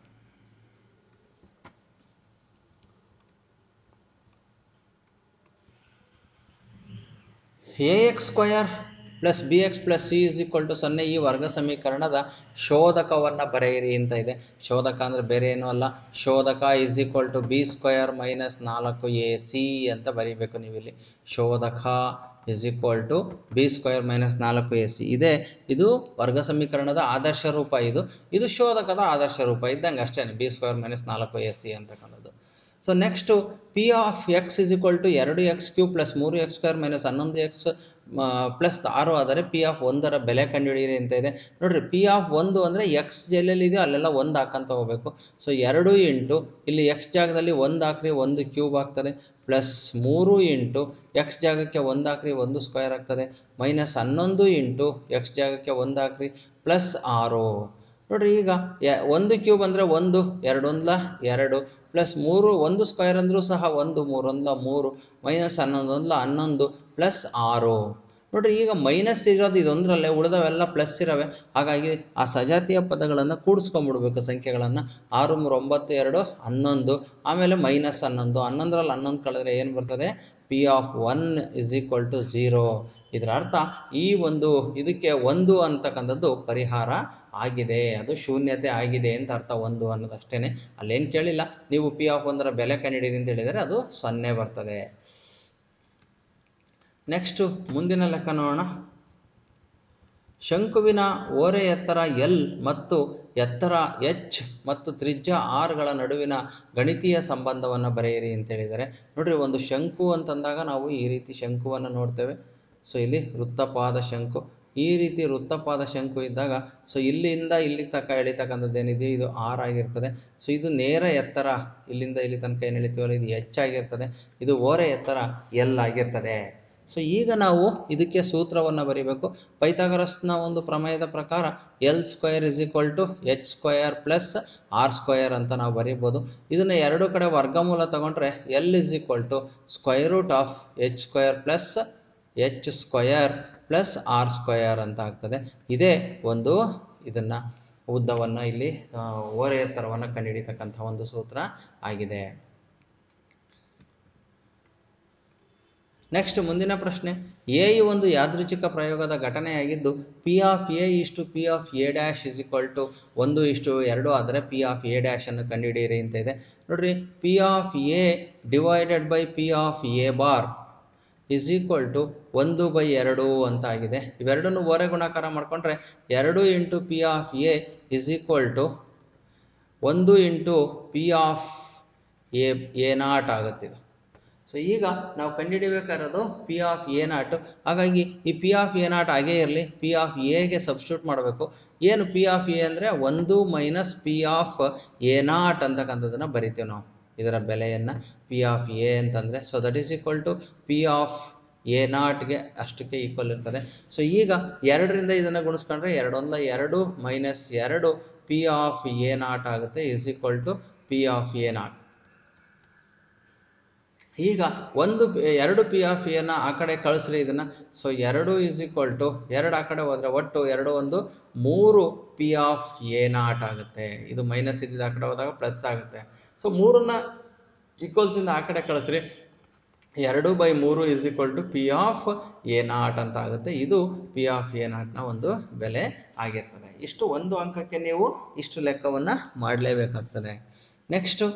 a X square plus B X plus C is equal to ಸೊನ್ನೆ ಈ ವರ್ಗ ಸಮೀಕರಣದ ಶೋಧಕವನ್ನು ಬರೆಯಿರಿ ಅಂತ ಇದೆ ಶೋಧಕ ಅಂದರೆ ಬೇರೆ ಏನೂ ಅಲ್ಲ ಶೋಧಕ is equal to B square minus ನಾಲ್ಕು ಎ ಸಿ ಅಂತ ಬರೀಬೇಕು ನೀವು ಇಲ್ಲಿ ಶೋಧಕ is equal to B square minus ನಾಲ್ಕು ಎ ಸಿ ಇದೆ ಇದು ವರ್ಗ ಸಮೀಕರಣದ ಆದರ್ಶ ರೂಪ ಇದು ಇದು ಶೋಧಕದ ಆದರ್ಶ ರೂಪ ಇದ್ದಂಗೆ ಅಷ್ಟೇ ಬಿ ಸ್ಕ್ವಯರ್ ಮೈನಸ್ ನಾಲ್ಕು ಎ ಸಿ ಅಂತಕ್ಕಂಥದ್ದು so next p of x is equal to ಎರಡು ಎಕ್ಸ್ ಕ್ಯೂ ಪ್ಲಸ್ ಮೂರು ಎಕ್ಸ್ ಸ್ಕ್ವೇರ್ ಮೈನಸ್ ಹನ್ನೊಂದು ಎಕ್ಸ್ ಪ್ಲಸ್ ಆರು ಆದರೆ ಪಿ ಆಫ್ ಒಂದರ ಬೆಲೆ ಕಂಡುಹಿಡಿಯಿರಿ ಅಂತ ಇದೆ ನೋಡಿರಿ ಪಿ ಆಫ್ ಒಂದು ಅಂದರೆ ಎಕ್ಸ್ ಎಲ್ಲೆಲ್ಲಿದೆಯೋ ಅಲ್ಲೆಲ್ಲ ಒಂದು ಹಾಕಂತ ಹೋಗಬೇಕು ಸೊ ಎರಡು ಇಂಟು ಇಲ್ಲಿ ಎಕ್ಸ್ ಜಾಗದಲ್ಲಿ ಒಂದು ಹಾಕ್ರಿ ಒಂದು ಕ್ಯೂಬ್ ಆಗ್ತದೆ ಪ್ಲಸ್ ಮೂರು ಇಂಟು ಎಕ್ಸ್ ಜಾಗಕ್ಕೆ ಒಂದು ಹಾಕ್ರಿ ಒಂದು ಸ್ಕ್ವೇರ್ ಆಗ್ತದೆ ಮೈನಸ್ ಹನ್ನೊಂದು ಇಂಟು ಎಕ್ಸ್ ಜಾಗಕ್ಕೆ ಒಂದು ಹಾಕ್ರಿ ಪ್ಲಸ್ ಆರು ನೋಡ್ರಿ ಈಗ ಯ- ಒಂದು ಕ್ಯೂಬ್ ಅಂದರೆ ಒಂದು ಎರಡೊಂದ್ಲ ಎರಡು ಪ್ಲಸ್ ಮೂರು ಒಂದು ಸ್ಕ್ವೇರ್ ಅಂದರೂ ಸಹ ಒಂದು ಮೂರೊಂದ್ಲ ಮೂರು ಮೈನಸ್ ಹನ್ನೊಂದು ಒಂದ್ಲ ಹನ್ನೊಂದು ಪ್ಲಸ್ ಆರು ನೋಡ್ರಿ ಈಗ ಮೈನಸ್ ಇರೋದು ಇದೊಂದರಲ್ಲೇ ಉಳಿದವೆಲ್ಲ ಪ್ಲಸ್ ಇರವೆ ಹಾಗಾಗಿ ಆ ಸಜಾತಿಯ ಪದಗಳನ್ನು ಕೂಡಿಸ್ಕೊಂಡ್ಬಿಡ್ಬೇಕು ಸಂಖ್ಯೆಗಳನ್ನು ಆರು ಮೂರು ಒಂಬತ್ತು ಎರಡು ಹನ್ನೊಂದು ಆಮೇಲೆ ಮೈನಸ್ ಹನ್ನೊಂದು ಹನ್ನೊಂದರಲ್ಲಿ ಹನ್ನೊಂದು ಕಳೆದ್ರೆ ಏನು ಬರ್ತದೆ p of one is equal to zero ಇದರ ಅರ್ಥ ಈ ಒಂದು ಇದಕ್ಕೆ ಒಂದು ಅಂತಕ್ಕಂಥದ್ದು ಪರಿಹಾರ ಆಗಿದೆ ಅದು ಶೂನ್ಯತೆ ಆಗಿದೆ ಅಂತ ಅರ್ಥ ಒಂದು ಅನ್ನೋದಷ್ಟೇ ಅಲ್ಲೇನು ಕೇಳಿಲ್ಲ ನೀವು ಪಿ ಆಫ್ ಒಂದರ ಬೆಲೆ ಕಂಡಿಡಿರಿ ಅಂತ ಹೇಳಿದರೆ ಅದು ಸೊನ್ನೆ ಬರ್ತದೆ ನೆಕ್ಸ್ಟು ಮುಂದಿನ ಲೆಕ್ಕ ನೋಡೋಣ ಶಂಕುವಿನ ಓರೆ ಎತ್ತರ ಎಲ್ ಮತ್ತು ಎತ್ತರ ಎಚ್ ಮತ್ತು ತ್ರಿಜ್ಯ ಆರ್ಗಳ ನಡುವಿನ ಗಣಿತೀಯ ಸಂಬಂಧವನ್ನು ಬರೆಯಿರಿ ಅಂತ ಹೇಳಿದ್ದಾರೆ ನೋಡ್ರಿ ಒಂದು ಶಂಕು ಅಂತಂದಾಗ ನಾವು ಈ ರೀತಿ ಶಂಕುವನ್ನು ನೋಡ್ತೇವೆ ಸೊ ಇಲ್ಲಿ ವೃತ್ತಪಾದ ಶಂಕು ಈ ರೀತಿ ವೃತ್ತಪಾದ ಶಂಕು ಇದ್ದಾಗ ಸೊ ಇಲ್ಲಿಂದ ಇಲ್ಲಿ ತನಕ ಎಳಿತಕ್ಕಂಥದ್ದು ಏನಿದೆ ಇದು ಆರ್ ಆಗಿರ್ತದೆ ಸೊ ಇದು ನೇರ ಎತ್ತರ ಇಲ್ಲಿಂದ ಇಲ್ಲಿ ತನಕ ಏನು ಎಳಿತೀವಲ್ಲ ಇದು ಎಚ್ ಆಗಿರ್ತದೆ ಇದು ಓರೆ ಎತ್ತರ ಎಲ್ ಆಗಿರ್ತದೆ ಸೊ ಈಗ ನಾವು ಇದಕ್ಕೆ ಸೂತ್ರವನ್ನು ಬರೀಬೇಕು ಪೈಥಾಗರಸ್ನ ಒಂದು ಪ್ರಮೇಯದ ಪ್ರಕಾರ L square is equal to H square plus R square ಅಂತ ನಾವು ಬರೀಬೋದು ಇದನ್ನು ಎರಡು ಕಡೆ ವರ್ಗಮೂಲ ತಗೊಂಡ್ರೆ L is equal to square root of H square plus H square plus R square ಅಂತ ಆಗ್ತದೆ ಇದೇ ಒಂದು ಇದನ್ನು ಉದ್ದವನ್ನು ಇಲ್ಲಿ ಆ, ಓರೆ ಎತ್ತರವನ್ನು ಕಂಡುಹಿಡಿತಕ್ಕಂಥ ಒಂದು ಸೂತ್ರ ಆಗಿದೆ ನೆಕ್ಸ್ಟ್ ಮುಂದಿನ ಪ್ರಶ್ನೆ ಎ ಈ ಒಂದು ಯಾದೃಚ್ಛಿಕ ಪ್ರಯೋಗದ ಘಟನೆಯಾಗಿದ್ದು ಪಿ ಆಫ್ ಎ ಇಷ್ಟು P of A dash is equal to ಒಂದು ಇಷ್ಟು ಎರಡು ಆದರೆ ಪಿ ಆಫ್ ಎ ಡ್ಯಾಶ್ ಅನ್ನು ಕಂಡುಹಿಡಿಯಿರಿ ಅಂತ ಇದೆ ನೋಡ್ರಿ P of A divided by P of A bar is equal to ಒಂದು ಬೈ ಎರಡು ಅಂತ ಆಗಿದೆ ಇವೆರಡನ್ನು ಓರೆ ಗುಣಾಕಾರ ಮಾಡಿಕೊಂಡ್ರೆ ಎರಡು into P of A is equal to ಒಂದು into P of A A not ಆಗುತ್ತೆ ಇದು ಸೊ ಈಗ ನಾವು ಕಂಡುಹಿಡಿಬೇಕಾಗಿರೋದು ಪಿ ಆಫ್ ಎ ನಾಟ್ ಹಾಗಾಗಿ ಈ ಪಿ ಆಫ್ ಎ ನಾಟ್ ಆಗೇ ಇರಲಿ ಪಿ ಆಫ್ ಎಗೆ ಸಬ್ಸ್ಟಿಟ್ಯೂಟ್ ಮಾಡಬೇಕು ಏನು ಪಿ ಆಫ್ ಎ ಅಂದರೆ ಒಂದು minus P of A not ಅಂತಕ್ಕಂಥದ್ದನ್ನು ಬರಿತೀವಿ ನಾವು ಇದರ ಬೆಲೆಯನ್ನು ಪಿ ಆಫ್ ಎ ಅಂತಂದರೆ so that is equal to P of A ನಾಟ್ಗೆ ಅಷ್ಟಕ್ಕೆ ಈಕ್ವಲ್ ಇರ್ತದೆ ಸೊ ಈಗ ಎರಡರಿಂದ ಇದನ್ನು ಗುಣಿಸ್ಕೊಂಡ್ರೆ ಎರಡೊಂದ ಎರಡು ಮೈನಸ್ ಎರಡು ಪಿ ಆಫ್ ಎ ನಾಟ್ ಆಗುತ್ತೆ is equal to P of A not ಈಗ ಒಂದು ಪಿ- ಎರಡು ಪಿ ಆಫ್ ಎನ ಆ ಕಡೆ ಕಳಿಸ್ರಿ ಇದನ್ನು ಸೊ ಎರಡು ಈಸ್ ಈಕ್ವಲ್ ಟು ಎರಡು ಆ ಕಡೆ ಹೋದರೆ ಒಟ್ಟು ಎರಡು ಒಂದು ಮೂರು ಪಿ ಆಫ್ ಎ ನಾಟ್ ಆಗುತ್ತೆ ಇದು ಮೈನಸ್ ಇದ್ದಿದ್ದು ಆ ಕಡೆ ಹೋದಾಗ ಪ್ಲಸ್ ಆಗುತ್ತೆ ಸೊ ಮೂರನ್ನ ಈಕ್ವಲ್ಸಿಂದ ಆ ಕಡೆ ಕಳಿಸ್ರಿ ಎರಡು ಬೈ ಮೂರು is equal to P of A not ಅಂತ ಆಗುತ್ತೆ ಇದು ಪಿ ಆಫ್ ಎ ನಾಟ್ನ ಒಂದು ಬೆಲೆ ಆಗಿರ್ತದೆ ಇಷ್ಟು ಒಂದು ಅಂಕಕ್ಕೆ ನೀವು ಇಷ್ಟು ಲೆಕ್ಕವನ್ನು ಮಾಡಲೇಬೇಕಾಗ್ತದೆ ನೆಕ್ಸ್ಟು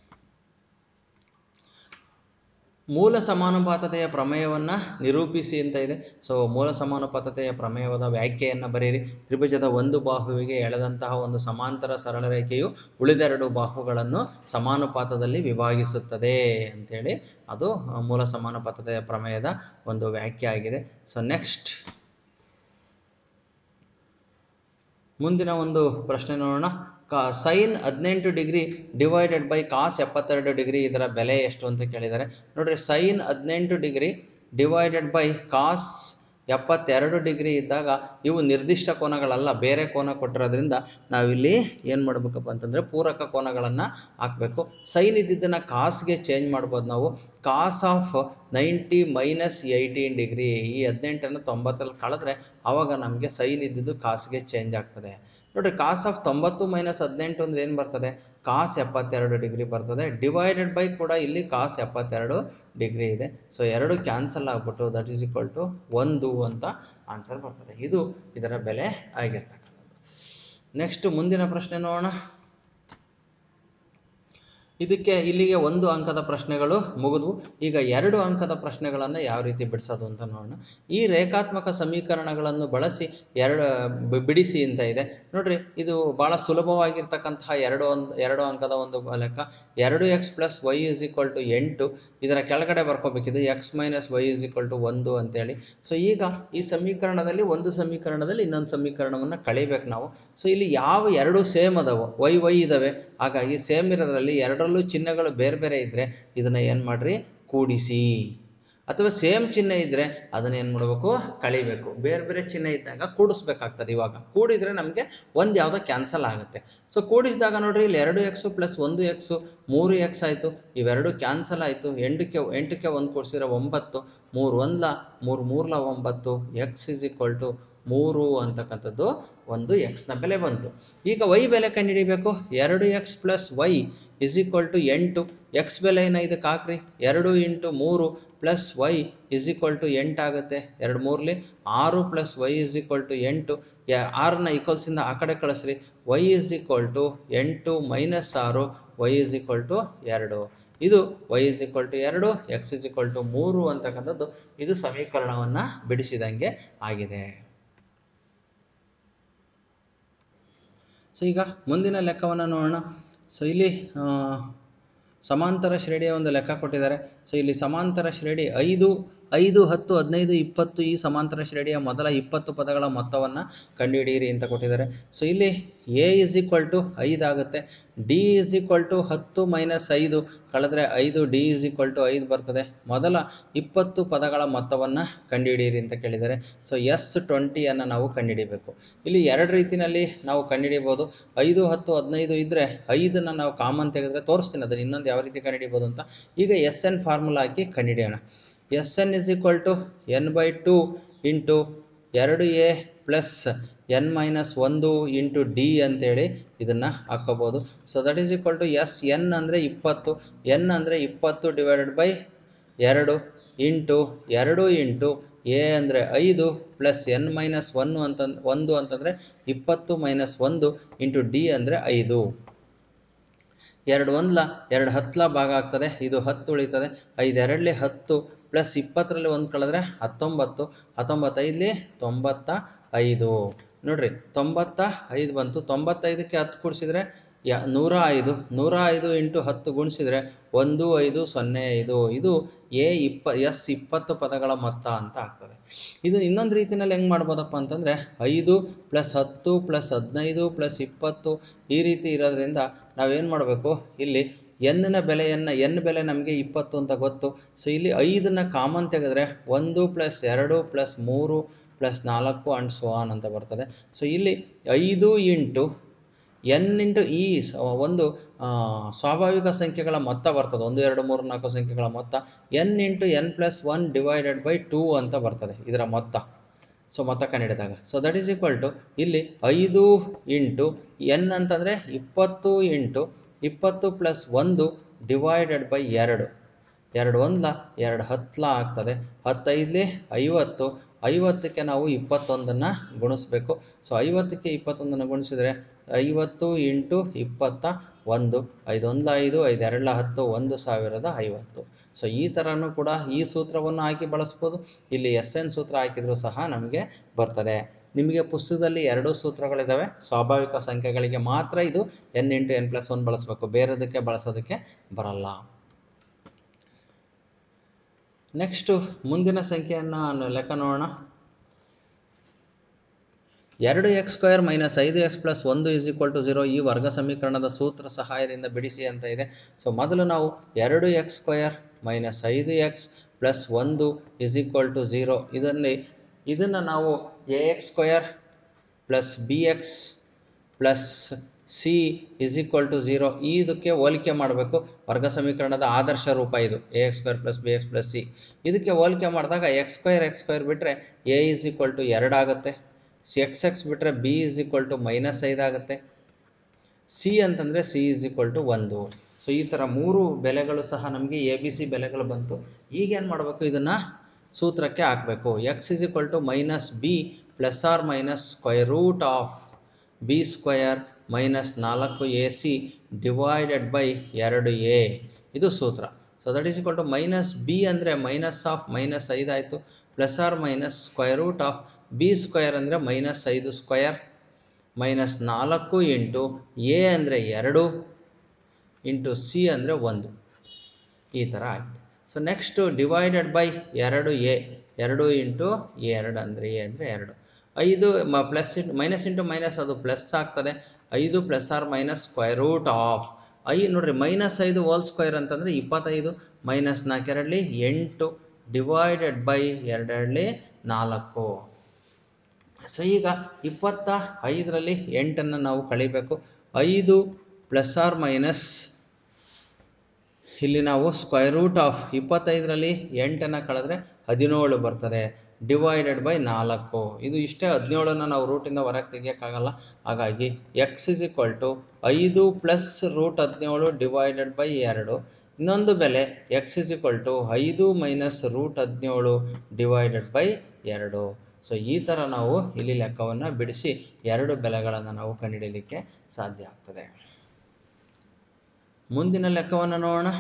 ಮೂಲ ಸಮಾನುಪಾತತೆಯ ಪ್ರಮೇಯವನ್ನು ನಿರೂಪಿಸಿ ಅಂತ ಇದೆ ಸೊ ಮೂಲ ಸಮಾನುಪಾತತೆಯ ಪ್ರಮೇಯವಾದ ವ್ಯಾಖ್ಯೆಯನ್ನು ಬರೆಯಿರಿ ತ್ರಿಭುಜದ ಒಂದು ಬಾಹುವಿಗೆ ಎಳೆದಂತಹ ಒಂದು ಸಮಾಂತರ ಸರಳ ರೇಖೆಯು ಉಳಿದೆರಡು ಬಾಹುಗಳನ್ನು ಸಮಾನುಪಾತದಲ್ಲಿ ವಿಭಾಗಿಸುತ್ತದೆ ಅಂತೇಳಿ ಅದು ಆ, ಮೂಲ ಸಮಾನುಪಾತತೆಯ ಪ್ರಮೇಯದ ಒಂದು ವ್ಯಾಖ್ಯೆ ಆಗಿದೆ ಸೊ ನೆಕ್ಸ್ಟ್ ಮುಂದಿನ ಒಂದು ಪ್ರಶ್ನೆ ನೋಡೋಣ ಕಾ ಸೈನ್ ಹದಿನೆಂಟು ಡಿಗ್ರಿ ಡಿವೈಡೆಡ್ ಬೈ ಕಾಸ್ ಎಪ್ಪತ್ತೆರಡು ಡಿಗ್ರಿ ಇದರ ಬೆಲೆ ಎಷ್ಟು ಅಂತ ಕೇಳಿದ್ದಾರೆ ನೋಡ್ರಿ ಸೈನ್ ಹದಿನೆಂಟು ಡಿಗ್ರಿ ಡಿವೈಡೆಡ್ ಬೈ ಕಾಸ್ ಎಪ್ಪತ್ತೆರಡು ಡಿಗ್ರಿ ಇದ್ದಾಗ ಇವು ನಿರ್ದಿಷ್ಟ ಕೋನಗಳಲ್ಲ ಬೇರೆ ಕೋನ ಕೊಟ್ಟಿರೋದ್ರಿಂದ ನಾವಿಲ್ಲಿ ಏನು ಮಾಡಬೇಕಪ್ಪ ಅಂತಂದರೆ ಪೂರಕ ಕೋನಗಳನ್ನು ಹಾಕಬೇಕು ಸೈನ್ ಇದ್ದಿದ್ದನ್ನು ಕಾಸ್ಗೆ ಚೇಂಜ್ ಮಾಡ್ಬೋದು ನಾವು cos of ninety minus eighteen degree ಈ ಹದಿನೆಂಟನ್ನು ತೊಂಬತ್ತರಲ್ಲಿ ಕಳೆದ್ರೆ ಆವಾಗ ನಮಗೆ ಸೈನ್ ಇದ್ದಿದ್ದು ಕಾಸ್ಗೆ ಚೇಂಜ್ ಆಗ್ತದೆ ನೋಡಿರಿ ಕಾಸ್ ಆಫ್ ತೊಂಬತ್ತು ಮೈನಸ್ ಹದಿನೆಂಟು ಅಂದ್ರೆ ಏನು ಬರ್ತದೆ ಕಾಸ್ ಎಪ್ಪತ್ತೆರಡು ಡಿಗ್ರಿ ಬರ್ತದೆ ಡಿವೈಡೆಡ್ ಬೈ ಕೂಡ ಇಲ್ಲಿ ಕಾಸ್ ಎಪ್ಪತ್ತೆರಡು ಡಿಗ್ರಿ ಇದೆ ಸೊ ಎರಡು ಕ್ಯಾನ್ಸಲ್ ಆಗ್ಬಿಟ್ಟು ದಟ್ ಈಸ್ ಈಕ್ವಲ್ ಟು ಒಂದು ಅಂತ ಆನ್ಸರ್ ಬರ್ತದೆ ಇದು ಇದರ ಬೆಲೆ ಆಗಿರ್ತಕ್ಕಂಥದ್ದು ನೆಕ್ಸ್ಟ್ ಮುಂದಿನ ಪ್ರಶ್ನೆ ನೋಡೋಣ ಇದಕ್ಕೆ ಇಲ್ಲಿಗೆ ಒಂದು ಅಂಕದ ಪ್ರಶ್ನೆಗಳು ಮುಗಿದ್ವು ಈಗ ಎರಡು ಅಂಕದ ಪ್ರಶ್ನೆಗಳನ್ನು ಯಾವ ರೀತಿ ಬಿಡಿಸೋದು ಅಂತ ನೋಡೋಣ ಈ ರೇಖಾತ್ಮಕ ಸಮೀಕರಣಗಳನ್ನು ಬಳಸಿ ಎರಡು ಬಿ- ಬಿಡಿಸಿ ಅಂತ ಇದೆ ನೋಡ್ರಿ ಇದು ಭಾಳ ಸುಲಭವಾಗಿರ್ತಕ್ಕಂತಹ ಎರಡು ಒಂದು ಎರಡು ಅಂಕದ ಒಂದು ಲೆಕ್ಕ ಎರಡು x plus y is equal to ಎಂಟು ಇದರ ಕೆಳಗಡೆ ಬರ್ಕೋಬೇಕಿದೆ x minus y is equal to ಒಂದು ಅಂತೇಳಿ ಸೊ ಈಗ ಈ ಸಮೀಕರಣದಲ್ಲಿ ಒಂದು ಸಮೀಕರಣದಲ್ಲಿ ಇನ್ನೊಂದು ಸಮೀಕರಣವನ್ನು ಕಳಿಬೇಕು ನಾವು ಸೊ ಇಲ್ಲಿ ಯಾವ ಎರಡು ಸೇಮ್ ಅದಾವು ವೈ ವೈ ಇದ್ದಾವೆ ಹಾಗಾಗಿ ಸೇಮ್ ಇರೋದ್ರಲ್ಲಿ ಎರಡರಲ್ಲೂ ಚಿಹ್ನೆಗಳು ಬೇರೆ ಬೇರೆ ಇದ್ದರೆ ಇದನ್ನು ಏನು ಮಾಡಿರಿ ಕೂಡಿಸಿ ಅಥವಾ ಸೇಮ್ ಚಿಹ್ನೆ ಇದ್ದರೆ ಅದನ್ನ ಏನು ಮಾಡಬೇಕು ಕಳಿಬೇಕು ಬೇರೆ ಬೇರೆ ಚಿಹ್ನೆ ಇದ್ದಾಗ ಕೂಡಿಸ್ಬೇಕಾಗ್ತದೆ ಇವಾಗ ಕೂಡಿದರೆ ನಮಗೆ ಒಂದು ಯಾವುದೋ ಕ್ಯಾನ್ಸಲ್ ಆಗುತ್ತೆ ಸೊ ಕೂಡಿಸಿದಾಗ ನೋಡ್ರಿ ಇಲ್ಲಿ ಎರಡು ಎಕ್ಸು ಪ್ಲಸ್ ಒಂದು ಎಕ್ಸು ಮೂರು ಎಕ್ಸ್ ಆಯಿತು ಇವೆರಡು ಕ್ಯಾನ್ಸಲ್ ಆಯಿತು ಎಂಟಕ್ಕೆ ಎಂಟಕ್ಕೆ ಒಂದು ಕೂಡಿಸಿದ್ರೆ ಒಂಬತ್ತು ಮೂರು ಒಂದ್ಲ ಮೂರು ಮೂರ್ಲ ಒಂಬತ್ತು ಎಕ್ಸ್ ಇಸ್ ಈಕ್ವಲ್ ಟು ಮೂರು ಅಂತಕ್ಕಂಥದ್ದು ಒಂದು ಎಕ್ಸ್ನ ಬೆಲೆ ಬಂತು ಈಗ ವೈ ಬೆಲೆ ಕಂಡುಹಿಡಿಬೇಕು ಎರಡು x plus y is equal to ಎಂಟು ಎಕ್ಸ್ ಬೆಲೆನ ಇದಕ್ಕೆ ಹಾಕ್ರಿ ಎರಡು ಇಂಟು ಮೂರು plus y is equal to ಎಂಟಾಗುತ್ತೆ ಎರಡು ಮೂರಲಿ ಆರು plus y is equal to ಎಂಟು ಯ ಆರನ್ನ ಈಕ್ವಲ್ಸಿಂದ ಆ ಕಡೆ ಕಳಿಸ್ರಿ ವೈ ಇಸ್ ಈಕ್ವಲ್ ಟು ಎಂಟು ಮೈನಸ್ ಆರು ವೈ ಇಸ್ ಈಕ್ವಲ್ ಟು ಎರಡು ಇದು ವೈ ಇಸ್ ಈಕ್ವಲ್ ಟು ಎರಡು ಎಕ್ಸ್ ಇಸ್ ಈಕ್ವಲ್ ಟು ಮೂರು ಅಂತಕ್ಕಂಥದ್ದು ಇದು ಸಮೀಕರಣವನ್ನು ಬಿಡಿಸಿದಂಗೆ ಆಗಿದೆ ಸೊ ಈಗ ಮುಂದಿನ ಲೆಕ್ಕವನ್ನು ನೋಡೋಣ ಸೊ ಇಲ್ಲಿ ಆ, ಸಮಾಂತರ ಶ್ರೇಣಿಯ ಒಂದು ಲೆಕ್ಕ ಕೊಟ್ಟಿದ್ದಾರೆ ಸೊ ಇಲ್ಲಿ ಸಮಾಂತರ ಶ್ರೇಣಿ ಐದು ಐದು ಹತ್ತು ಹದಿನೈದು ಇಪ್ಪತ್ತು ಈ ಸಮಾಂತರ ಶ್ರೇಣಿಯ ಮೊದಲ ಇಪ್ಪತ್ತು ಪದಗಳ ಮೊತ್ತವನ್ನು ಕಂಡುಹಿಡಿಯಿರಿ ಅಂತ ಕೊಟ್ಟಿದ್ದಾರೆ ಸೊ ಇಲ್ಲಿ ಎ ಇಸ್ ಈಕ್ವಲ್ ಟು ಐದು ಆಗುತ್ತೆ ಡಿ ಇಸ್ ಈಕ್ವಲ್ ಟು ಹತ್ತು ಮೈನಸ್ ಐದು ಕಳೆದ್ರೆ ಐದು ಡಿ ಇಸ್ ಈಕ್ವಲ್ ಟು ಐದು ಬರ್ತದೆ ಮೊದಲ ಇಪ್ಪತ್ತು ಪದಗಳ ಮೊತ್ತವನ್ನು ಕಂಡುಹಿಡಿಯಿರಿ ಅಂತ ಕೇಳಿದ್ದಾರೆ ಸೊ ಎಸ್ ಟ್ವೆಂಟಿಯನ್ನು ನಾವು ಕಂಡುಹಿಡಿಬೇಕು ಇಲ್ಲಿ ಎರಡು ರೀತಿಯಲ್ಲಿ ನಾವು ಕಂಡುಹಿಡಿಬೋದು ಐದು ಹತ್ತು ಹದಿನೈದು ಇದ್ದರೆ ಐದನ್ನು ನಾವು ಕಾಮನ್ ತೆಗೆದ್ರೆ ತೋರಿಸ್ತೀನಿ ಅದನ್ನು ಇನ್ನೊಂದು ಯಾವ ರೀತಿ ಕಂಡುಹಿಡಿಬೋದು ಅಂತ ಈಗ ಎಸ್ ಎನ್ ಫಾರ್ಮುಲಾ ಹಾಕಿ ಕಂಡುಹಿಡಿಯೋಣ S N is equal to N by two into ಎರಡು ಎ ಪ್ಲಸ್ ಎನ್ ಮೈನಸ್ ಒಂದು ಇಂಟು ಡಿ ಅಂತೇಳಿ ಇದನ್ನು ಹಾಕ್ಕೋಬೋದು so that is equal to S N ಅಂದರೆ ಇಪ್ಪತ್ತು ಎನ್ ಅಂದರೆ ಇಪ್ಪತ್ತು ಡಿವೈಡೆಡ್ ಬೈ ಎರಡು ಇಂಟು ಎರಡು ಇಂಟು ಎ ಅಂದರೆ ಐದು ಪ್ಲಸ್ ಎನ್ ಮೈನಸ್ ಒನ್ನು ಅಂತ ಒಂದು ಅಂತಂದರೆ ಇಪ್ಪತ್ತು ಮೈನಸ್ ಒಂದು ಇಂಟು ಡಿ ಅಂದರೆ ಐದು ಎರಡು ಒಂದ್ಲ ಎರಡು ಹತ್ಲ ಭಾಗ ಆಗ್ತದೆ ಇದು ಹತ್ತು ಉಳಿತದೆ ಐದು ಎರಡಲಿ ಹತ್ತು ಪ್ಲಸ್ ಇಪ್ಪತ್ತರಲ್ಲಿ ಒಂದು ಕಳೆದ್ರೆ ಹತ್ತೊಂಬತ್ತು ಹತ್ತೊಂಬತ್ತೈದಲಿ ತೊಂಬತ್ತ ಐದು ನೋಡ್ರಿ ತೊಂಬತ್ತ ಐದು ಬಂತು ತೊಂಬತ್ತೈದಕ್ಕೆ ಹತ್ತು ಕೂಡಿಸಿದ್ರೆ ಯ ನೂರ ಐದು ನೂರ ಐದು ಇಂಟು ಹತ್ತು ಗುಣಿಸಿದ್ರೆ ಒಂದು ಐದು ಸೊನ್ನೆ ಐದು ಇದು ಎ ಇಪ್ಪ ಎಸ್ ಇಪ್ಪತ್ತು ಪದಗಳ ಮೊತ್ತ ಅಂತ ಆಗ್ತದೆ ಇದು ಇನ್ನೊಂದು ರೀತಿಯಲ್ಲಿ ಹೆಂಗೆ ಮಾಡ್ಬೋದಪ್ಪ ಅಂತಂದರೆ ಐದು ಪ್ಲಸ್ ಹತ್ತು ಪ್ಲಸ್ ಹದಿನೈದು ಪ್ಲಸ್ ಇಪ್ಪತ್ತು ಈ ರೀತಿ ಇರೋದ್ರಿಂದ ನಾವೇನು ಮಾಡಬೇಕು ಇಲ್ಲಿ ಎನ್ನಿನ ಬೆಲೆಯನ್ನು ಎನ್ ಬೆಲೆ ನಮಗೆ ಇಪ್ಪತ್ತು ಅಂತ ಗೊತ್ತು ಸೊ ಇಲ್ಲಿ ಐದನ್ನ ಕಾಮನ್ ತೆಗೆದ್ರೆ ಒಂದು ಪ್ಲಸ್ ಎರಡು ಪ್ಲಸ್ ಮೂರು ಪ್ಲಸ್ ನಾಲ್ಕು ಅಂಡ್ ಸೊ ಆನ್ ಅಂತ ಬರ್ತದೆ ಸೊ ಇಲ್ಲಿ ಐದು ಇಂಟು ಎನ್ ಇಂಟು ಈ ಸ- ಒಂದು ಆ, ಸ್ವಾಭಾವಿಕ ಸಂಖ್ಯೆಗಳ ಮೊತ್ತ ಬರ್ತದೆ ಒಂದು ಎರಡು ಮೂರು ನಾಲ್ಕು ಸಂಖ್ಯೆಗಳ ಮೊತ್ತ N into N plus one divided by two ಅಂತ ಬರ್ತದೆ ಇದರ ಮೊತ್ತ ಸೊ ಮೊತ್ತ ಕಂಡಿಡಿದಾಗ so that is equal to ಇಲ್ಲಿ ಐದು ಇಂಟು ಎನ್ ಅಂತಂದರೆ ಇಪ್ಪತ್ತು ಇಂಟು ಇಪ್ಪತ್ತು ಪ್ಲಸ್ ಒಂದು ಡಿವೈಡೆಡ್ ಬೈ ಎರಡು ಎರಡು ಒಂದ್ಲ ಎರಡು ಹತ್ಲ ಆಗ್ತದೆ ಹತ್ತೈದಲಿ ಐವತ್ತು ಐವತ್ತಕ್ಕೆ ನಾವು ಇಪ್ಪತ್ತೊಂದನ್ನು ಗುಣಿಸ್ಬೇಕು ಸೊ ಐವತ್ತಕ್ಕೆ ಇಪ್ಪತ್ತೊಂದನ್ನು ಗುಣಿಸಿದರೆ ಐವತ್ತು ಇಂಟು ಇಪ್ಪತ್ತ ಒಂದು ಐದೊಂದ್ಲ ಐದು ಐದು ಎರಡ್ಲ ಹತ್ತು ಒಂದು ಸಾವಿರದ ಐವತ್ತು ಸೊ ಈ ಥರನೂ ಕೂಡ ಈ ಸೂತ್ರವನ್ನು ಹಾಕಿ ಬಳಸ್ಬೋದು ಇಲ್ಲಿ ಎಸ್ ಎನ್ ಸೂತ್ರ ಹಾಕಿದರೂ ಸಹ ನಮಗೆ ಬರ್ತದೆ ನಿಮಗೆ ಪುಸ್ತಕದಲ್ಲಿ ಎರಡೂ ಸೂತ್ರಗಳಿದ್ದಾವೆ ಸ್ವಾಭಾವಿಕ ಸಂಖ್ಯೆಗಳಿಗೆ ಮಾತ್ರ ಇದು N into N plus one ಬಳಸಬೇಕು ಬೇರೆದಕ್ಕೆ ಬಳಸೋದಕ್ಕೆ ಬರಲ್ಲ ನೆಕ್ಸ್ಟು ಮುಂದಿನ ಸಂಖ್ಯೆಯನ್ನು ಲೆಕ್ಕ ನೋಡೋಣ ಎರಡು ಎಕ್ಸ್ ಸ್ಕ್ವೇರ್ ಮೈನಸ್ ಐದು ಎಕ್ಸ್ ಪ್ಲಸ್ ಒಂದು ಇಸ್ ಈಕ್ವಲ್ ಟು ಝೀರೋ ಈ ವರ್ಗ ಸಮೀಕರಣದ ಸೂತ್ರ ಸಹಾಯದಿಂದ ಬಿಡಿಸಿ ಅಂತ ಇದೆ ಸೊ ಮೊದಲು ನಾವು ಎರಡು ಎಕ್ಸ್ ಸ್ಕ್ವೇರ್ ಮೈನಸ್ ಐದು ಎಕ್ಸ್ ಪ್ಲಸ್ ಒಂದು ಇಸ್ ಈಕ್ವಲ್ ಟು ಝೀರೋ ಇದರಲ್ಲಿ ಇದನ್ನು ನಾವು A X square plus B X plus C is equal to zero ಇದಕ್ಕೆ ಹೋಲಿಕೆ ಮಾಡಬೇಕು ವರ್ಗ ಸಮೀಕರಣದ ಆದರ್ಶ ರೂಪ ಇದು A X square plus B X plus C ಇದಕ್ಕೆ ಹೋಲಿಕೆ ಮಾಡಿದಾಗ ಎಕ್ಸ್ ಸ್ಕ್ವೇರ್ ಎಕ್ಸ್ ಸ್ಕ್ವೇರ್ ಬಿಟ್ಟರೆ ಎ ಇಸ್ ಈಕ್ವಲ್ ಟು ಎರಡು ಆಗುತ್ತೆ ಸಿ ಎಕ್ಸ್ ಎಕ್ಸ್ ಬಿಟ್ಟರೆ B is equal to minus ಐದು ಆಗುತ್ತೆ ಸಿ ಅಂತಂದರೆ ಸಿ ಇಸ್ ಈಕ್ವಲ್ ಟು ಒಂದು ಸೊ ಈ ಥರ ಮೂರು ಬೆಲೆಗಳು ಸಹ ನಮಗೆ ಎ ಬಿ ಸಿ ಬೆಲೆಗಳು ಬಂತು ಈಗೇನು ಮಾಡಬೇಕು ಇದನ್ನು ಸೂತ್ರಕ್ಕೆ ಹಾಕಬೇಕು X is equal to minus B plus or minus square root of B square minus ನಾಲ್ಕು ಎ ಸಿ ಡಿವೈಡೆಡ್ ಬೈ ಎರಡು ಎ ಇದು ಸೂತ್ರ so that is equal to minus B ಅಂದರೆ ಮೈನಸ್ ಆಫ್ ಮೈನಸ್ ಐದು ಆಯಿತು plus or minus square root of B square ಅಂದರೆ minus ಐದು square minus ನಾಲ್ಕು ಇಂಟು ಎ ಅಂದರೆ ಎರಡು ಇಂಟು ಸಿ ಅಂದರೆ ಒಂದು ಈ ಥರ ಆಯಿತು ಸೊ ನೆಕ್ಸ್ಟು ಡಿವೈಡೆಡ್ ಬೈ ಎರಡು ಎ ಎರಡು ಇಂಟು ಎರಡು ಅಂದರೆ ಎ ಅಂದರೆ ಎರಡು ಐದು ಮ plus into minus into minus ಅದು ಪ್ಲಸ್ ಆಗ್ತದೆ ಐದು plus or minus square root of ಐ ನೋಡ್ರಿ ಮೈನಸ್ ಐದು ಹೋಲ್ ಸ್ಕ್ವೈರ್ ಅಂತಂದರೆ ಇಪ್ಪತ್ತೈದು ಮೈನಸ್ ನಾಲ್ಕೆರಡಲಿ ಎಂಟು ಡಿವೈಡೆಡ್ ಬೈ ಎರಡೆರಡಲಿ ನಾಲ್ಕು ಸೊ ಈಗ ಇಪ್ಪತ್ತ ಐದರಲ್ಲಿ ಎಂಟನ್ನು ನಾವು ಕಳಿಬೇಕು ಐದು ಪ್ಲಸ್ ಆರ್ ಮೈನಸ್ ಇಲ್ಲಿ ನಾವು ಸ್ಕ್ವೈರ್ ರೂಟ್ ಆಫ್ ಇಪ್ಪತ್ತೈದರಲ್ಲಿ ಎಂಟನ್ನು ಕಳೆದ್ರೆ ಹದಿನೇಳು ಬರ್ತದೆ ಡಿವೈಡೆಡ್ ಬೈ ನಾಲ್ಕು ಇದು ಇಷ್ಟೇ ಹದಿನೇಳನ್ನು ನಾವು ರೂಟಿಂದ ಹೊರಗೆ ತೆಗಿಯೋಕ್ಕಾಗಲ್ಲ ಹಾಗಾಗಿ ಎಕ್ಸ್ ಇಸ್ ಈಕ್ವಲ್ ಟು ಐದು ಪ್ಲಸ್ ರೂಟ್ ಹದಿನೇಳು ಡಿವೈಡೆಡ್ ಬೈ ಎರಡು ಇನ್ನೊಂದು ಬೆಲೆ ಎಕ್ಸ್ ಇಸ್ ಈಕ್ವಲ್ ಟು ಐದು ಮೈನಸ್ ರೂಟ್ ಹದಿನೇಳು ಡಿವೈಡೆಡ್ ಬೈ ಎರಡು ಸೊ ಈ ಥರ ನಾವು ಇಲ್ಲಿ ಲೆಕ್ಕವನ್ನು ಬಿಡಿಸಿ ಎರಡು ಬೆಲೆಗಳನ್ನು ನಾವು ಕಂಡುಹಿಡಿಯಲಿಕ್ಕೆ ಸಾಧ್ಯ ಆಗ್ತದೆ ಮುಂದಿನ ಲೆಕ್ಕವನ್ನು ನೋಡೋಣ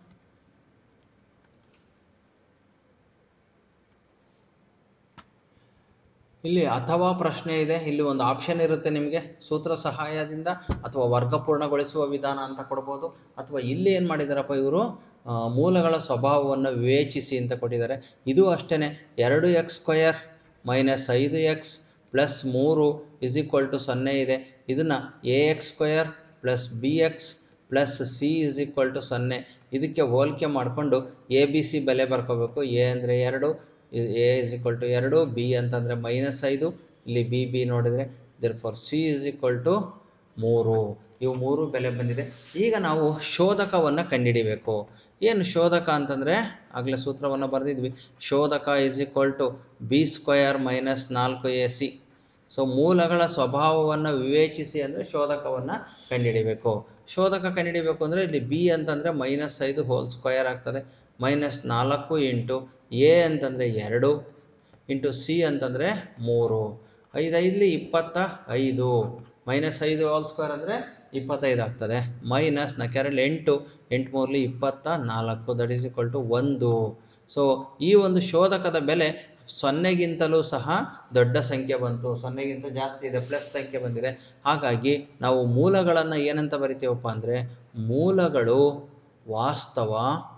ಇಲ್ಲಿ ಅಥವಾ ಪ್ರಶ್ನೆ ಇದೆ ಇಲ್ಲಿ ಒಂದು ಆಪ್ಷನ್ ಇರುತ್ತೆ ನಿಮಗೆ ಸೂತ್ರ ಸಹಾಯದಿಂದ ಅಥವಾ ವರ್ಗಪೂರ್ಣಗೊಳಿಸುವ ವಿಧಾನ ಅಂತ ಕೊಡ್ಬೋದು ಅಥವಾ ಇಲ್ಲಿ ಏನು ಮಾಡಿದಾರಪ್ಪ ಇವರು ಮೂಲಗಳ ಸ್ವಭಾವವನ್ನು ವಿವೇಚಿಸಿ ಅಂತ ಕೊಟ್ಟಿದ್ದಾರೆ ಇದು ಅಷ್ಟೇ ಎರಡು ಎಕ್ಸ್ ಸ್ಕ್ವಯರ್ ಮೈನಸ್ ಐದು ಎಕ್ಸ್ ಪ್ಲಸ್ ಮೂರು ಇಸ್ ಈಕ್ವಲ್ ಟು ಸೊನ್ನೆ ಇದೆ ಇದನ್ನು A X square plus B X plus C is equal to ಸೊನ್ನೆ ಇದಕ್ಕೆ ಹೋಲಿಕೆ ಮಾಡಿಕೊಂಡು ಎ ಬಿ ಸಿ ಬೆಲೆ ಬರ್ಕೋಬೇಕು ಎ ಅಂದರೆ ಎರಡು ಎ ಇಸ್ ಈಕ್ವಲ್ ಟು ಎರಡು ಬಿ ಅಂತಂದರೆ ಮೈನಸ್ ಐದು ಇಲ್ಲಿ ಬಿ ಬಿ ನೋಡಿದರೆ therefore C is equal to ಮೂರು ಇವು ಮೂರು ಬೆಲೆ ಬಂದಿದೆ ಈಗ ನಾವು ಶೋಧಕವನ್ನು ಕಂಡುಹಿಡಿಬೇಕು ಏನು ಶೋಧಕ ಅಂತಂದರೆ ಆಗಲೇ ಸೂತ್ರವನ್ನು ಬರೆದಿದ್ವಿ ಶೋಧಕ is equal to B square minus ನಾಲ್ಕು ಎ ಸಿ ಸೊ ಮೂಲಗಳ ಸ್ವಭಾವವನ್ನು ವಿವೇಚಿಸಿ ಅಂದರೆ ಶೋಧಕವನ್ನು ಕಂಡುಹಿಡಿಬೇಕು ಶೋಧಕ ಕಂಡುಹಿಡಿಬೇಕು ಅಂದರೆ ಇಲ್ಲಿ ಬಿ ಅಂತಂದರೆ ಮೈನಸ್ ಐದು ಹೋಲ್ ಸ್ಕ್ವಯರ್ ಆಗ್ತದೆ ಮೈನಸ್ ನಾಲ್ಕು ಇಂಟು ಎ ಅಂತಂದರೆ ಎರಡು ಇಂಟು ಸಿ ಅಂತಂದರೆ ಮೂರು ಐದು ಐದಲಿ ಇಪ್ಪತ್ತ ಐದು ಮೈನಸ್ ಐದು ಹೋಲ್ ಸ್ಕ್ವೇರ್ ಅಂದರೆ ಇಪ್ಪತ್ತೈದು ಆಗ್ತದೆ ಮೈನಸ್ ನಾಲ್ಕೆರಡು ಎಂಟು ಎಂಟು ಮೂರಲಿ ಇಪ್ಪತ್ತ ನಾಲ್ಕು ದಟ್ ಈಸ್ ಈಕ್ವಲ್ ಟು ಒಂದು ಸೊ ಈ ಒಂದು ಶೋಧಕದ ಬೆಲೆ ಸೊನ್ನೆಗಿಂತಲೂ ಸಹ ದೊಡ್ಡ ಸಂಖ್ಯೆ ಬಂತು ಸೊನ್ನೆಗಿಂತ ಜಾಸ್ತಿ ಇದೆ ಪ್ಲಸ್ ಸಂಖ್ಯೆ ಬಂದಿದೆ ಹಾಗಾಗಿ ನಾವು ಮೂಲಗಳನ್ನು ಏನಂತ ಬರಿತೀವಪ್ಪ ಅಂದರೆ ಮೂಲಗಳು ವಾಸ್ತವ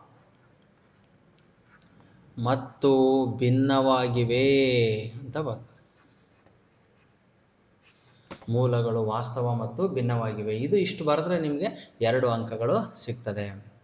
ಮತ್ತು ಭಿನ್ನವಾಗಿವೆ ಅಂತ ಬರ್ತದೆ ಮೂಲಗಳು ವಾಸ್ತವ ಮತ್ತು ಭಿನ್ನವಾಗಿವೆ ಇದು ಇಷ್ಟು ಬರೆದ್ರೆ ನಿಮಗೆ ಎರಡು ಅಂಕಗಳು ಸಿಗ್ತದೆ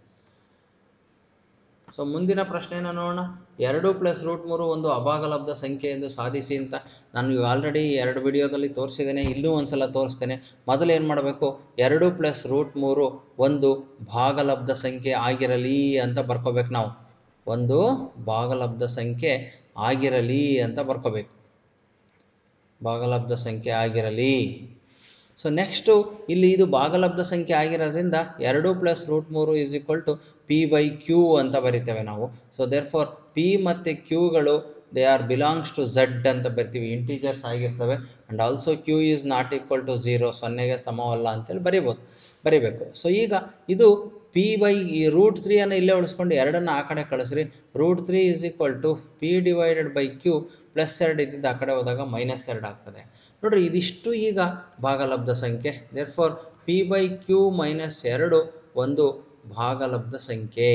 ಸೊ ಮುಂದಿನ ಪ್ರಶ್ನೆಯನ್ನು ನೋಡೋಣ ಎರಡು ಪ್ಲಸ್ ರೂಟ್ ಮೂರು ಒಂದು ಅಭಾಗಲಬ್ಧ ಸಂಖ್ಯೆ ಎಂದು ಸಾಧಿಸಿ ಅಂತ ನಾನು ಈಗ ಆಲ್ರೆಡಿ ಎರಡು ವಿಡಿಯೋದಲ್ಲಿ ತೋರಿಸಿದ್ದೇನೆ ಇಲ್ಲೂ ಒಂದ್ಸಲ ತೋರಿಸ್ತೇನೆ ಮೊದಲು ಏನು ಮಾಡಬೇಕು ಎರಡು ಪ್ಲಸ್ ರೂಟ್ ಮೂರು ಒಂದು ಭಾಗಲಬ್ಧ ಸಂಖ್ಯೆ ಆಗಿರಲಿ ಅಂತ ಬರ್ಕೋಬೇಕು ನಾವು ಒಂದು ಭಾಗಲಬ್ಧ ಸಂಖ್ಯೆ ಆಗಿರಲಿ ಅಂತ ಬರ್ಕೋಬೇಕು ಭಾಗಲಬ್ಧ ಸಂಖ್ಯೆ ಆಗಿರಲಿ ಸೊ ನೆಕ್ಸ್ಟು ಇಲ್ಲಿ ಇದು ಭಾಗಲಬ್ಧ ಸಂಖ್ಯೆ ಆಗಿರೋದ್ರಿಂದ ಎರಡು ಪ್ಲಸ್ ರೂಟ್ ಮೂರು is equal to P by Q ಅಂತ ಬರಿತೇವೆ ನಾವು ಸೊ ದೇರ್ ಫಾರ್ ಪಿ ಮತ್ತು ಕ್ಯೂಗಳು they are belongs to Z ಅಂತ ಬರ್ತೀವಿ ಇಂಟೀಜರ್ಸ್ ಆಗಿರ್ತವೆ and also Q is not equal to zero ಸೊನ್ನೆಗೆ ಸಮವಲ್ಲ ಅಂತೇಳಿ ಬರಿಬೋದು ಬರಿಬೇಕು ಸೊ ಈಗ ಇದು ಪಿ ಬೈ ಈ ರೂಟ್ ತ್ರೀಯನ್ನು ಇಲ್ಲೇ ಉಳಿಸ್ಕೊಂಡು ಎರಡನ್ನು ಆ ಕಡೆ ಕಳಿಸ್ರಿ root three is equal to P divided by Q plus ಎರಡು ಇದ್ದಿದ್ದು ಆ ಕಡೆ ಹೋದಾಗ ಮೈನಸ್ ಎರಡು ಆಗ್ತದೆ ನೋಡ್ರಿ ಇದಿಷ್ಟು ಈಗ ಭಾಗಲಬ್ಧ ಸಂಖ್ಯೆ therefore P by Q minus ಎರಡು ಒಂದು ಭಾಗಲಬ್ಧ ಸಂಖ್ಯೆ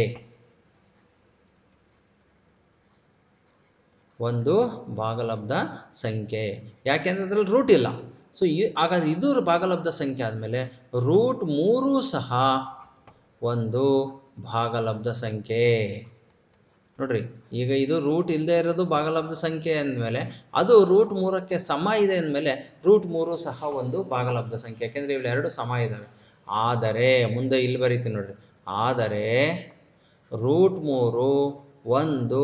ಒಂದು ಭಾಗಲಬ್ಧ ಸಂಖ್ಯೆ ಯಾಕೆಂದ್ರೆ ಅದ್ರಲ್ಲಿ ರೂಟ್ ಇಲ್ಲ ಸೊ ಈ ಹಾಗಾದ್ರೆ ಇದು ಭಾಗಲಬ್ಧ ಸಂಖ್ಯೆ ಆದಮೇಲೆ ರೂಟ್ ಮೂರು ಸಹ ಒಂದು ಭಾಗಲಬ್ಧ ಸಂಖ್ಯೆ ನೋಡ್ರಿ ಈಗ ಇದು ರೂಟ್ ಇಲ್ಲದೆ ಇರೋದು ಭಾಗಲಬ್ಧ ಸಂಖ್ಯೆ ಅಂದಮೇಲೆ ಅದು ರೂಟ್ ಮೂರಕ್ಕೆ ಸಮ ಇದೆ ಅಂದಮೇಲೆ ರೂಟ್ ಮೂರು ಸಹ ಒಂದು ಭಾಗಲಬ್ಧ ಸಂಖ್ಯೆ ಯಾಕೆಂದರೆ ಇವೆರಡು ಸಮ ಇದ್ದಾವೆ ಆದರೆ ಮುಂದೆ ಇಲ್ಲಿ ಬರೀತೀನಿ ನೋಡ್ರಿ ಆದರೆ ರೂಟ್ ಮೂರು ಒಂದು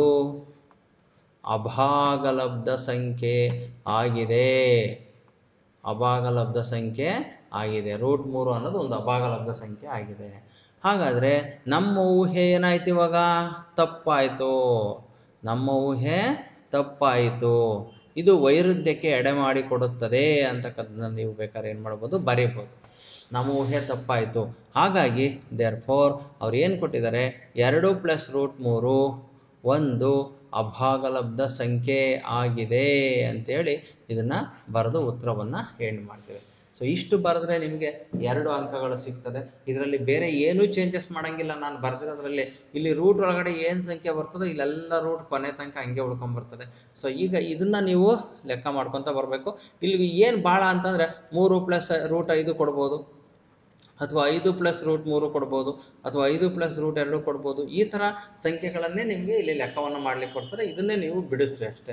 ಅಭಾಗಲಬ್ಧ ಸಂಖ್ಯೆ ಆಗಿದೆ ಅಭಾಗಲಬ್ಧ ಸಂಖ್ಯೆ ಆಗಿದೆ ರೂಟ್ ಮೂರು ಅನ್ನೋದು ಒಂದು ಅಭಾಗಲಬ್ಧ ಸಂಖ್ಯೆ ಆಗಿದೆ ಹಾಗಾದರೆ ನಮ್ಮ ಊಹೆ ಏನಾಯ್ತು ಇವಾಗ ತಪ್ಪಾಯಿತು ನಮ್ಮ ಊಹೆ ತಪ್ಪಾಯಿತು ಇದು ವೈರುಧ್ಯಕ್ಕೆ ಎಡೆ ಮಾಡಿಕೊಡುತ್ತದೆ ಅಂತಕ್ಕಂಥದ್ದು ನೀವು ಬೇಕಾದ್ರೆ ಏನು ಮಾಡ್ಬೋದು ಬರೀಬೋದು ನಮ್ಮ ಊಹೆ ತಪ್ಪಾಯಿತು ಹಾಗಾಗಿ ದೇರ್ ಫೋರ್ ಅವ್ರು ಏನು ಕೊಟ್ಟಿದ್ದಾರೆ ಎರಡು ಪ್ಲಸ್ ರೂಟ್ ಮೂರು ಒಂದು ಅಭಾಗಲಬ್ಧ ಸಂಖ್ಯೆ ಆಗಿದೆ ಅಂತೇಳಿ ಇದನ್ನು ಬರೆದು ಉತ್ತರವನ್ನು ಹೇಳಿ ಮಾಡ್ತೇವೆ ಸೊ ಇಷ್ಟು ಬರೆದ್ರೆ ನಿಮಗೆ ಎರಡು ಅಂಕಗಳು ಸಿಗ್ತದೆ ಇದರಲ್ಲಿ ಬೇರೆ ಏನೂ ಚೇಂಜಸ್ ಮಾಡೋಂಗಿಲ್ಲ ನಾನು ಬರೆದಿರೋದ್ರಲ್ಲಿ ಇಲ್ಲಿ ರೂಟ್ ಒಳಗಡೆ ಏನು ಸಂಖ್ಯೆ ಬರ್ತದೋ ಇಲ್ಲೆಲ್ಲ ರೂಟ್ ಕೊನೆ ತನಕ ಹಂಗೆ ಉಳ್ಕೊಂಬರ್ತದೆ ಸೊ ಈಗ ಇದನ್ನು ನೀವು ಲೆಕ್ಕ ಮಾಡ್ಕೊತ ಬರಬೇಕು ಇಲ್ಲಿ ಏನು ಭಾಳ ಅಂತಂದರೆ ಮೂರು ಪ್ಲಸ್ ರೂಟ್ ಐದು ಕೊಡ್ಬೋದು ಅಥವಾ ಐದು ಪ್ಲಸ್ ರೂಟ್ ಮೂರು ಕೊಡ್ಬೋದು ಅಥವಾ ಐದು ಪ್ಲಸ್ ರೂಟ್ ಎರಡು ಕೊಡ್ಬೋದು ಈ ಥರ ಸಂಖ್ಯೆಗಳನ್ನೇ ನಿಮಗೆ ಇಲ್ಲಿ ಲೆಕ್ಕವನ್ನು ಮಾಡ್ಲಿಕ್ಕೆ ಕೊಡ್ತಾರೆ ಇದನ್ನೇ ನೀವು ಬಿಡಿಸ್ರಿ ಅಷ್ಟೇ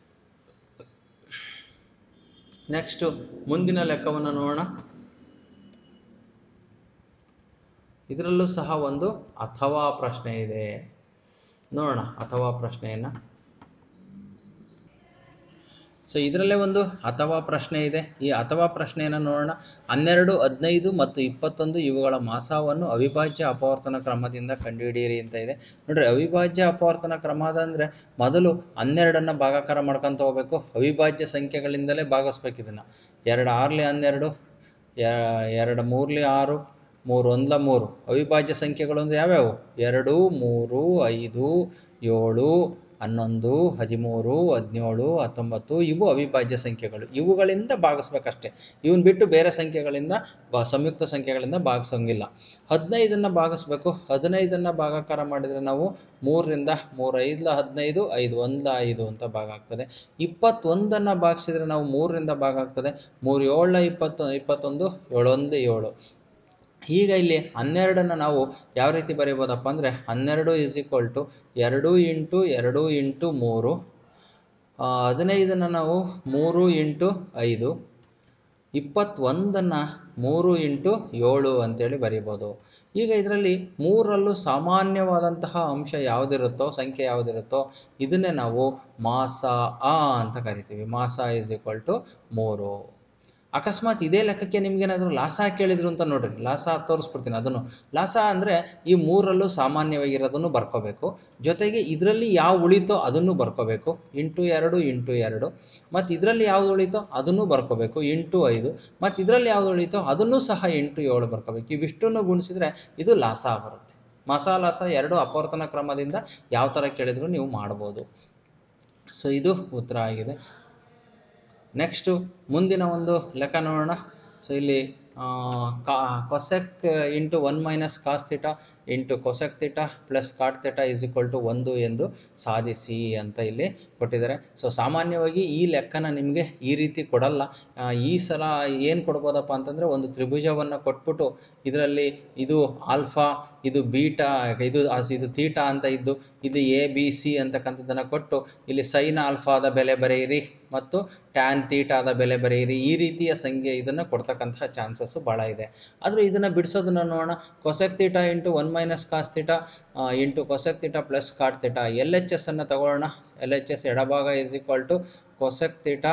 ನೆಕ್ಸ್ಟು ಮುಂದಿನ ಲೆಕ್ಕವನ್ನು ನೋಡೋಣ ಇದರಲ್ಲೂ ಸಹ ಒಂದು ಅಥವಾ ಪ್ರಶ್ನೆ ಇದೆ ನೋಡೋಣ ಅಥವಾ ಪ್ರಶ್ನೆಯನ್ನು ಸೊ ಇದರಲ್ಲೇ ಒಂದು ಅಥವಾ ಪ್ರಶ್ನೆ ಇದೆ ಈ ಅಥವಾ ಪ್ರಶ್ನೆಯನ್ನು ನೋಡೋಣ ಹನ್ನೆರಡು ಹದಿನೈದು ಮತ್ತು ಇಪ್ಪತ್ತೊಂದು ಇವುಗಳ ಮಾಸವನ್ನು ಅವಿಭಾಜ್ಯ ಅಪವರ್ತನ ಕ್ರಮದಿಂದ ಕಂಡುಹಿಡಿಯಿರಿ ಅಂತ ಇದೆ ನೋಡ್ರಿ ಅವಿಭಾಜ್ಯ ಅಪವರ್ತನ ಕ್ರಮದ ಅಂದರೆ ಮೊದಲು ಹನ್ನೆರಡನ್ನು ಭಾಗಾಕಾರ ಮಾಡ್ಕೊಂತ ಹೋಗ್ಬೇಕು ಅವಿಭಾಜ್ಯ ಸಂಖ್ಯೆಗಳಿಂದಲೇ ಭಾಗಿಸ್ಬೇಕು ಇದನ್ನು ಎರಡು ಆರ್ಲಿ ಹನ್ನೆರಡು ಎ- ಎರಡು ಮೂರ್ಲಿ ಆರು ಮೂರು ಒಂದ್ಲ ಮೂರು ಅವಿಭಾಜ್ಯ ಸಂಖ್ಯೆಗಳು ಅಂದರೆ ಯಾವ್ಯಾವು ಎರಡು ಮೂರು ಐದು ಏಳು ಹನ್ನೊಂದು ಹದಿಮೂರು ಹದಿನೇಳು ಹತ್ತೊಂಬತ್ತು ಇವು ಅವಿಭಾಜ್ಯ ಸಂಖ್ಯೆಗಳು ಇವುಗಳಿಂದ ಭಾಗಿಸ್ಬೇಕಷ್ಟೆ ಇವನ್ ಬಿಟ್ಟು ಬೇರೆ ಸಂಖ್ಯೆಗಳಿಂದ ಬ ಸಂಯುಕ್ತ ಸಂಖ್ಯೆಗಳಿಂದ ಭಾಗಿಸೋಂಗಿಲ್ಲ ಹದಿನೈದನ್ನು ಭಾಗಿಸ್ಬೇಕು ಹದಿನೈದನ್ನು ಭಾಗಾಕಾರ ಮಾಡಿದರೆ ನಾವು ಮೂರರಿಂದ ಮೂರು ಐದ್ಲ ಹದಿನೈದು ಐದು ಒಂದ್ಲ ಐದು ಅಂತ ಭಾಗ ಆಗ್ತದೆ ಇಪ್ಪತ್ತೊಂದನ್ನು ಭಾಗಿಸಿದರೆ ನಾವು ಮೂರರಿಂದ ಭಾಗ ಆಗ್ತದೆ ಮೂರು ಏಳಲ ಇಪ್ಪತ್ತು ಇಪ್ಪತ್ತೊಂದು ಏಳೊಂದು ಏಳು ಈಗ ಇಲ್ಲಿ ಹನ್ನೆರಡನ್ನು ನಾವು ಯಾವ ರೀತಿ ಬರೀಬೋದಪ್ಪ ಅಂದರೆ ಹನ್ನೆರಡು ಈಸ್ ಈಕ್ವಲ್ ಟು ಎರಡು ಇಂಟು ಎರಡು ಇಂಟು ಮೂರು ಆ, ಹದಿನೈದನ್ನು ನಾವು ಮೂರು ಇಂಟು ಐದು ಇಪ್ಪತ್ತೊಂದನ್ನು ಮೂರು ಇಂಟು ಏಳು ಅಂತೇಳಿ ಬರಿಬೋದು ಈಗ ಇದರಲ್ಲಿ ಮೂರರಲ್ಲೂ ಸಾಮಾನ್ಯವಾದಂತಹ ಅಂಶ ಯಾವುದಿರುತ್ತೋ ಸಂಖ್ಯೆ ಯಾವುದಿರುತ್ತೋ ಇದನ್ನೇ ನಾವು ಮಾಸ ಆ ಅಂತ ಕರಿತೀವಿ ಮಾಸ ಈಸ್ ಈಕ್ವಲ್ ಟು ಮೂರು ಅಕಸ್ಮಾತ್ ಇದೇ ಲೆಕ್ಕಕ್ಕೆ ನಿಮ್ಗೇನಾದರೂ ಲಾಸ ಕೇಳಿದ್ರು ಅಂತ ನೋಡ್ರಿ ಲಾಸ ತೋರಿಸ್ಬಿಡ್ತೀನಿ ಅದನ್ನು ಲಾಸ ಅಂದರೆ ಈ ಮೂರಲ್ಲೂ ಸಾಮಾನ್ಯವಾಗಿರೋದನ್ನು ಬರ್ಕೋಬೇಕು ಜೊತೆಗೆ ಇದರಲ್ಲಿ ಯಾವ ಉಳಿತೋ ಅದನ್ನು ಬರ್ಕೋಬೇಕು ಇಂಟು ಎರಡು ಇಂಟು ಎರಡು ಮತ್ತು ಇದರಲ್ಲಿ ಯಾವ್ದು ಉಳಿತೋ ಅದನ್ನು ಬರ್ಕೋಬೇಕು ಇಂಟು ಐದು ಮತ್ತು ಇದರಲ್ಲಿ ಯಾವ್ದು ಉಳಿತೋ ಅದನ್ನು ಸಹ ಇಂಟು ಏಳು ಬರ್ಕೋಬೇಕು ಇವಿಷ್ಟನ್ನು ಗುಣಿಸಿದ್ರೆ ಇದು ಲಾಸ ಬರುತ್ತೆ ಮಸಾಲಾಸ ಎರಡು ಅಪವರ್ತನ ಕ್ರಮದಿಂದ ಯಾವ ಥರ ಕೇಳಿದ್ರು ನೀವು ಮಾಡ್ಬೋದು ಸೊ ಇದು ಉತ್ತರ ಆಗಿದೆ ನೆಕ್ಸ್ಟು ಮುಂದಿನ ಒಂದು ಲೆಕ್ಕ ನೋಡೋಣ ಸೊ ಇಲ್ಲಿ ಕಾ cosec into one minus cos theta into cosec theta plus cot theta is equal to ಒಂದು ಎಂದು ಸಾಧಿಸಿ ಅಂತ ಇಲ್ಲಿ ಕೊಟ್ಟಿದ್ದಾರೆ ಸೊ ಸಾಮಾನ್ಯವಾಗಿ ಈ ಲೆಕ್ಕನ ನಿಮಗೆ ಈ ರೀತಿ ಕೊಡಲ್ಲ ಆ, ಈ ಸಲ ಏನು ಕೊಡ್ಬೋದಪ್ಪ ಅಂತಂದರೆ ಒಂದು ತ್ರಿಭುಜವನ್ನು ಕೊಟ್ಬಿಟ್ಟು ಇದರಲ್ಲಿ ಇದು ಆಲ್ಫಾ ಇದು ಬೀಟಾ ಇದು ಅ- ಇದು ತೀಟಾ ಅಂತ ಇದ್ದು ಇಲ್ಲಿ ಎ ಬಿ ಸಿ ಅಂತಕ್ಕಂಥದ್ದನ್ನು ಕೊಟ್ಟು ಇಲ್ಲಿ ಸೈನ್ ಆಲ್ಫಾದ ಬೆಲೆ ಬರೆಯಿರಿ ಮತ್ತು ಟ್ಯಾನ್ ತೀಟಾದ ಬೆಲೆ ಬರೆಯಿರಿ ಈ ರೀತಿಯ ಸಂಖ್ಯೆ ಇದನ್ನು ಕೊಡ್ತಕ್ಕಂತಹ ಚಾನ್ಸಸ್ಸು ಭಾಳ ಇದೆ ಆದರೂ ಇದನ್ನು ಬಿಡಿಸೋದನ್ನು ನೋಡೋಣ cosec theta into one minus cos theta into cosec theta plus cot theta L H S ಅನ್ನು ತಗೊಳ್ಳೋಣ ಎಲ್ ಎಚ್ ಎಸ್ ಎಡಭಾಗ is equal to cosec theta